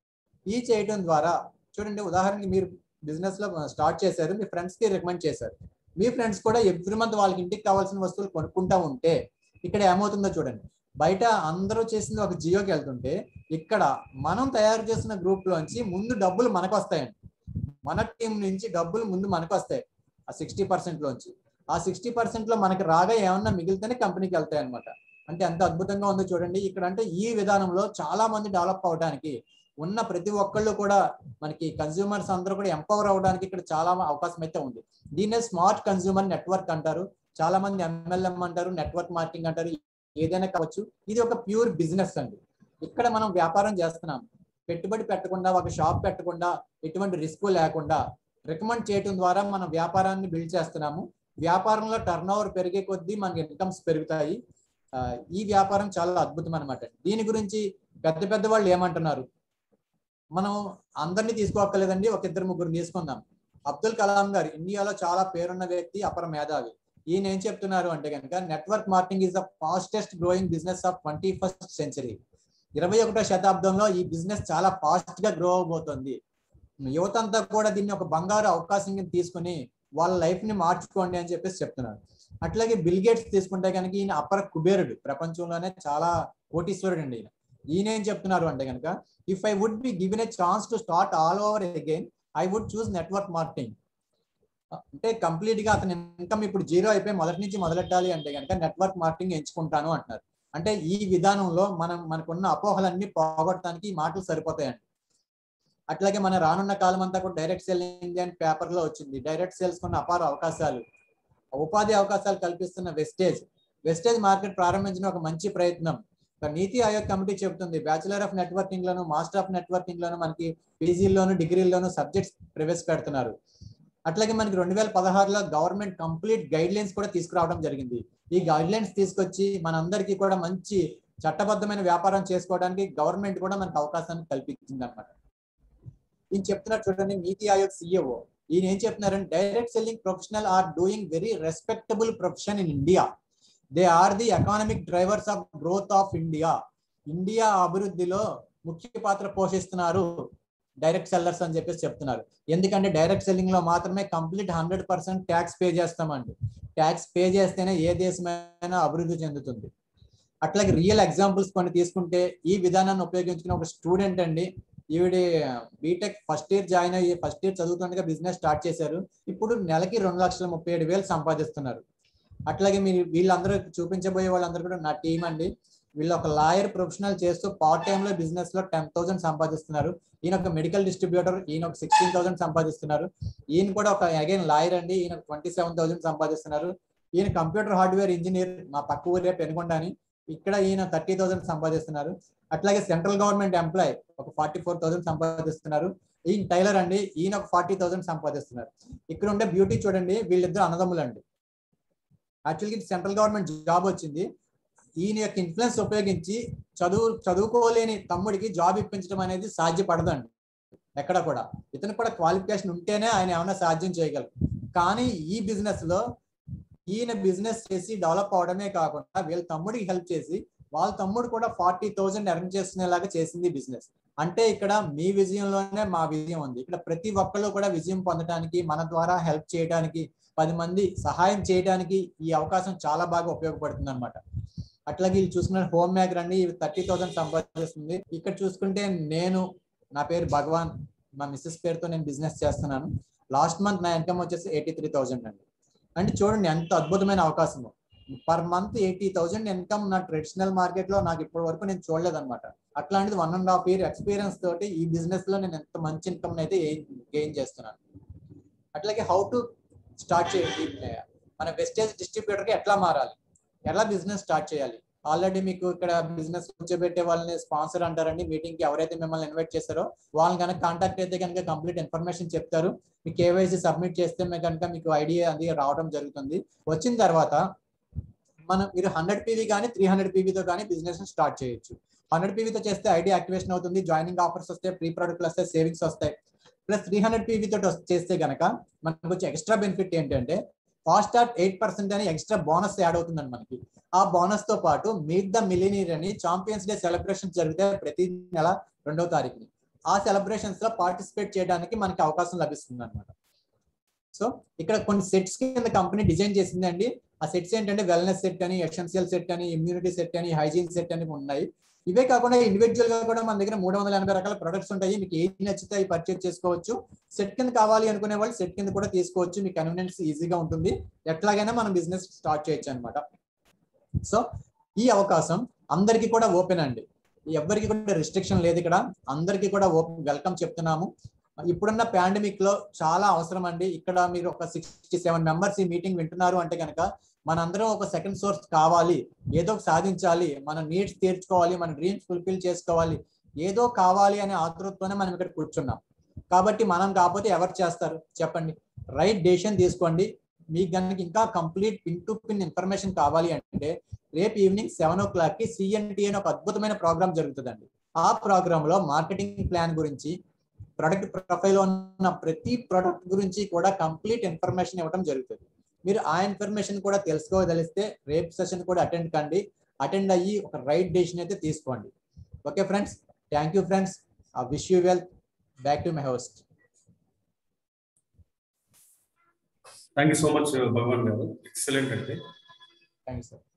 ఈ చేయడం ద్వారా చూడండి ఉదాహరణకి మీరు బిజినెస్ లో స్టార్ట్ చేశారు మీ ఫ్రెండ్స్ కి రికమెండ్ చేశారు మీ ఫ్రెండ్స్ కూడా ఎవ్రీ మంత్ వాళ్ళకి ఇంటికి కావాల్సిన వస్తువులు కొనుక్కుంటా ఉంటే ఇక్కడ ఏమవుతుందో చూడండి బయట అందరూ చేసింది ఒక జియోకి వెళ్తుంటే ఇక్కడ మనం తయారు చేసిన గ్రూప్ లోంచి ముందు డబ్బులు మనకు వస్తాయండి మన టీం నుంచి డబ్బులు ముందు మనకు వస్తాయి ఆ సిక్స్టీ పర్సెంట్ లోంచి ఆ సిక్స్టీ పర్సెంట్ లో మనకి రాగా ఏమన్నా మిగిలితేనే కంపెనీకి వెళ్తాయి అనమాట అంటే ఎంత అద్భుతంగా ఉందో చూడండి ఇక్కడ అంటే ఈ విధానంలో చాలా మంది డెవలప్ అవడానికి ఉన్న ప్రతి ఒక్కళ్ళు కూడా మనకి కన్స్యూమర్స్ అందరూ కూడా ఎంపవర్ అవడానికి ఇక్కడ చాలా అవకాశం అయితే ఉంది దీన్నే స్మార్ట్ కన్స్యూమర్ నెట్వర్క్ అంటారు చాలా మంది ఎంఎల్ఎం అంటారు నెట్వర్క్ మార్కెటింగ్ అంటారు ఏదైనా కావచ్చు ఇది ఒక ప్యూర్ బిజినెస్ అండి ఇక్కడ మనం వ్యాపారం చేస్తున్నాం పెట్టుబడి పెట్టకుండా ఒక షాప్ పెట్టకుండా ఎటువంటి రిస్క్ లేకుండా రికమెండ్ చేయడం ద్వారా మన వ్యాపారాన్ని బిల్డ్ చేస్తున్నాము వ్యాపారంలో టర్న్ ఓవర్ పెరిగే కొద్దీ మనకి ఇన్కమ్స్ పెరుగుతాయి ఆ, ఈ వ్యాపారం చాలా అద్భుతం అనమాట దీని గురించి పెద్ద పెద్ద వాళ్ళు ఏమంటున్నారు మనం అందరినీ తీసుకోక్కర్లేదండి ఒక ఇద్దరు ముగ్గురు తీసుకుందాం అబ్దుల్ కలాం గారు ఇండియాలో చాలా పేరున్న వ్యక్తి అపర మేధావి ఈయన ఏం చెప్తున్నారు అంటే కనుక network marketing is the fastest growing business of twenty first century ఇరవై ఒకటో శతాబ్దంలో ఈ బిజినెస్ చాలా ఫాస్ట్ గా గ్రో అవబోతోంది యువత అంతా కూడా దీన్ని ఒక బంగారు అవకాశం కింద తీసుకుని వాళ్ళ లైఫ్ ని మార్చుకోండి అని చెప్పేసి చెప్తున్నారు అట్లాగే బిల్ గేట్స్ తీసుకుంటే కనుక ఈయన అపర కుబేరుడు ప్రపంచంలోనే చాలా కోటీశ్వరుడు అండి ఈయన ఈయన ఏం చెప్తున్నారు అంటే కనుక if I would be given a chance to start all over again I would choose network marketing అంటే కంప్లీట్ గా అతని ఇన్కమ్ ఇప్పుడు జీరో అయిపోయి మొదటి నుంచి మొదలెట్టాలి అంటే కనుక నెట్వర్క్ మార్కెటింగ్ ఎంచుకుంటాను అంటున్నారు అంటే ఈ విధానంలో మనం మనకున్న అపోహలన్నీ పోగొట్టడానికి ఈ మాటలు సరిపోతాయండి అట్లాగే మన రానున్న కాలం అంతా కూడా డైరెక్ట్ సేల్ ఇండియా అని పేపర్ లో వచ్చింది డైరెక్ట్ సేల్స్ కొన్న అపార అవకాశాలు ఉపాధి అవకాశాలు కల్పిస్తున్న వెస్టేజ్ వెస్టేజ్ మార్కెట్ ప్రారంభించిన ఒక మంచి ప్రయత్నం ఒక నీతి ఆయోగ్ కమిటీ చెబుతుంది బ్యాచిలర్ ఆఫ్ నెట్వర్కింగ్ లోను మాస్టర్ ఆఫ్ నెట్వర్కింగ్ లోను మనకి పీజీల్లోను డిగ్రీల్లోను సబ్జెక్ట్స్ ప్రవేశపెడుతున్నారు అట్లాగే మనకి రెండు వేల పదహారులో గవర్నమెంట్ కంప్లీట్ గైడ్ లైన్స్ కూడా తీసుకురావడం జరిగింది ఈ గైడ్ లైన్స్ తీసుకొచ్చి మనందరికీ కూడా మంచి చట్టబద్ధమైన వ్యాపారం చేసుకోవడానికి గవర్నమెంట్ కూడా మనకు అవకాశాన్ని కల్పించింది అనమాట ఈయన చెప్తున్నారు చూడండి నీతి ఆయోగ్ సిఇఓ ఈయన ఏం చెప్తున్నారంటే direct selling professional are doing very respectable profession in India they are the economic drivers of growth of India India అభివృద్ధిలో ముఖ్య పాత్ర పోషిస్తున్నారు డైరెక్ట్ సెల్లర్స్ అని చెప్పేసి చెప్తున్నారు ఎందుకంటే డైరెక్ట్ సెల్లింగ్ లో మాత్రమే complete hundred percent tax pay చేస్తామండి ట్యాక్స్ పే చేస్తేనే ఏ దేశమైనా అభివృద్ధి చెందుతుంది అట్లాగే రియల్ ఎగ్జాంపుల్స్ కొన్ని తీసుకుంటే ఈ విధానాన్ని ఉపయోగించుకున్న ఒక స్టూడెంట్ అండి ఈవిడ బీటెక్ ఫస్ట్ ఇయర్ జాయిన్ అయ్యి ఫస్ట్ ఇయర్ చదువుతుండగా బిజినెస్ స్టార్ట్ చేశారు ఇప్పుడు నెలకి రెండు లక్షల ముప్పై ఏడు వేలు సంపాదిస్తున్నారు అట్లాగే మీరు వీళ్ళందరూ చూపించబోయే వాళ్ళందరూ కూడా నా టీం అండి వీళ్ళు ఒక లాయర్ ప్రొఫెషనల్ చేస్తూ పార్ట్ టైమ్ లో బిజినెస్ లో టెన్ థౌసండ్ సంపాదిస్తున్నారు ఈయన ఒక మెడికల్ డిస్ట్రిబ్యూటర్ ఈయన ఒక సిక్స్టీన్ థౌసండ్ సంపాదిస్తున్నారు ఈయన కూడా ఒక అగైన్ లాయర్ అండి ఈయన ట్వంటీ సెవెన్ థౌసండ్ సంపాదిస్తున్నారు ఈయన కంప్యూటర్ హార్డ్వేర్ ఇంజనీర్ మా పక్క ఊరే పెనుగొండ అని ఇక్కడ ఈయన థర్టీ థౌసండ్ సంపాదిస్తున్నారు అట్లాగే సెంట్రల్ గవర్నమెంట్ ఎంప్లాయ్ ఒక ఫార్టీ ఫోర్ థౌసండ్ సంపాదిస్తున్నారు ఈయన టైలర్ అండి ఈయన ఒక ఫార్టీ థౌసండ్ సంపాదిస్తున్నారు ఇక్కడ ఉండే బ్యూటీ చూడండి వీళ్ళిద్దరు అన్నదమ్ములు అండి యాక్చువల్గా సెంట్రల్ గవర్నమెంట్ జాబ్ వచ్చింది ఈయన యొక్క ఇన్ఫ్లుయెన్స్ ఉపయోగించి చదువు చదువుకోలేని తమ్ముడికి జాబ్ ఇప్పించడం అనేది సాధ్యపడదండి ఎక్కడ కూడా ఇతను కూడా క్వాలిఫికేషన్ ఉంటేనే ఆయన ఏమైనా సాధ్యం చేయగలరు కానీ ఈ బిజినెస్ లో ఈయన బిజినెస్ చేసి డెవలప్ అవడమే కాకుండా వీళ్ళ తమ్ముడికి హెల్ప్ చేసి వాళ్ళ తమ్ముడు కూడా ఫార్టీ థౌజండ్ ఎర్న్ చేసుకునేలాగా చేసింది బిజినెస్ అంటే ఇక్కడ మీ విజయంలోనే మా విజయం ఉంది ఇక్కడ ప్రతి ఒక్కళ్ళు కూడా విజయం పొందడానికి మన ద్వారా హెల్ప్ చేయడానికి పది మంది సహాయం చేయడానికి ఈ అవకాశం చాలా బాగా ఉపయోగపడుతుంది అనమాట అట్లాగే వీళ్ళు చూసుకున్న హోమ్ మేకర్ అండి థర్టీ థౌసండ్ సంపాదిస్తుంది ఇక్కడ చూసుకుంటే నేను నా పేరు భగవాన్ మా మిస్సెస్ పేరుతో నేను బిజినెస్ చేస్తున్నాను లాస్ట్ మంత్ నా ఇన్కమ్ వచ్చేసి ఎయిటీ త్రీ థౌసండ్ అండి అంటే చూడండి ఎంత అద్భుతమైన అవకాశం per month eighty thousand income నా ట్రెడిషనల్ మార్కెట్ లో నాకు ఇప్పటి వరకు నేను చూడలేదు అనమాట అట్లాంటిది one and half year experience తోటి ఈ బిజినెస్ లో నేను ఎంత మంచి ఇన్కమ్ అయితే గెయిన్ చేస్తున్నాను అట్లాగే హౌ టు స్టార్ట్ చేయాలి మన వెస్టేజ్ డిస్ట్రిబ్యూటర్ కి ఎట్లా మారాలి ఎలా బిజినెస్ స్టార్ట్ చేయాలి ఆల్రెడీ మీకు ఇక్కడ బిజినెస్ కూర్చోబెట్టే వాళ్ళని స్పాన్సర్ అంటారండి మీటింగ్ కి ఎవరైతే మిమ్మల్ని ఇన్వైట్ చేస్తారో వాళ్ళని కనుక కాంటాక్ట్ అయితే కనుక కంప్లీట్ ఇన్ఫర్మేషన్ చెప్తారు మీ కేవైసీ సబ్మిట్ చేస్తే మీకు కనుక మీకు ఐడియా అది రావడం జరుగుతుంది వచ్చిన తర్వాత మనం మీరు హండ్రెడ్ పీవీ కానీ త్రీ హండ్రెడ్ పీవీతో కానీ బిజినెస్ స్టార్ట్ చేయొచ్చు హండ్రెడ్ పీవీతో చేస్తే ఐడి యాక్టివేషన్ అవుతుంది జాయినింగ్ ఆఫర్స్ వస్తాయి ప్రీ ప్రొడక్ట్లు వస్తాయి సేవింగ్స్ వస్తాయి ప్లస్ త్రీ హండ్రెడ్ పీవీతో చేస్తే కనుక మనకు వచ్చే ఎక్స్ట్రా బెనిఫిట్ ఏంటంటే ఫాస్ట్ స్టార్ట్ ఎయిట్ పర్సెంట్ అని ఎక్స్ట్రా బోనస్ యాడ్ అవుతుందండి మనకి ఆ బోనస్ తో పాటు మీట్ ద మిలినీర్ అని ఛాంపియన్స్ డే సెలబ్రేషన్ జరిగితే ప్రతి నెల రెండవ తారీఖుని ఆ సెలబ్రేషన్స్ లో పార్టిసిపేట్ చేయడానికి మనకి అవకాశం లభిస్తుంది అనమాట సో ఇక్కడ కొన్ని సెట్స్ కింద కంపెనీ డిజైన్ చేసిందండి ఆ సెట్స్ ఏంటంటే వెల్నెస్ సెట్ అని ఎసెన్షియల్ సెట్ అని ఇమ్యూనిటీ సెట్ అని హైజీన్ సెట్ అని ఉన్నాయి ఇవే కాకుండా ఇండివిజువల్ గా కూడా మన దగ్గర మూడు వందల ఎనభై రకాల ప్రొడక్ట్స్ ఉంటాయి మీకు ఏది నచ్చితే అవి పర్చేజ్ చేసుకోవచ్చు సెట్ కింద కావాలి అనుకునే వాళ్ళు సెట్ కింద కూడా తీసుకోవచ్చు మీ కన్వీనియన్స్ ఈజీగా ఉంటుంది ఎట్లాగైనా మనం బిజినెస్ స్టార్ట్ చేయొచ్చు అనమాట సో ఈ అవకాశం అందరికీ కూడా ఓపెన్ అండి ఎవరికి కూడా రిస్ట్రిక్షన్ లేదు ఇక్కడ అందరికీ కూడా ఓపెన్ వెల్కమ్ చెప్తున్నాము ఇప్పుడున్న పాండమిక్ లో చాలా అవసరం అండి ఇక్కడ మీరు ఒక సిక్స్టీ సెవెన్ మెంబర్స్ ఈ మీటింగ్ వింటున్నారు అంటే కనుక మనందరం ఒక సెకండ్ సోర్స్ కావాలి ఏదో సాధించాలి మన నీడ్స్ తీర్చుకోవాలి మన డ్రీమ్స్ ఫుల్ఫిల్ చేసుకోవాలి ఏదో కావాలి అనే ఆతృతతోనే మనం ఇక్కడ కూర్చున్నాం కాబట్టి మనం కాకపోతే ఎవరు చేస్తారు చెప్పండి రైట్ డెసిషన్ తీసుకోండి మీకు కనుక ఇంకా complete pin to pin information కావాలి అంటే రేపు ఈవినింగ్ సెవెన్ ఓ క్లాక్ కి సిఎన్టీ అని ఒక అద్భుతమైన ప్రోగ్రామ్ జరుగుతుందండి ఆ ప్రోగ్రామ్ లో మార్కెటింగ్ ప్లాన్ గురించి ప్రొడక్ట్ ప్రొఫైల్ ఉన్న ప్రతి ప్రొడక్ట్ గురించి కూడా కంప్లీట్ ఇన్ఫర్మేషన్ ఇవ్వడం జరుగుతుంది మీరు ఆ ఇన్ఫర్మేషన్ కూడా తెలుసుకోదలిస్తే రేపు సెషన్ కూడా అటెండ్ కండి అటెండ్ అయ్యి ఒక రైట్ డెసిషన్ అయితే తీసుకోండి okay friends thank you friends wish you well back to my host thank you so much Bhagwan గారు ఎక్సలెంట్ అండి థ్యాంక్ యూ సార్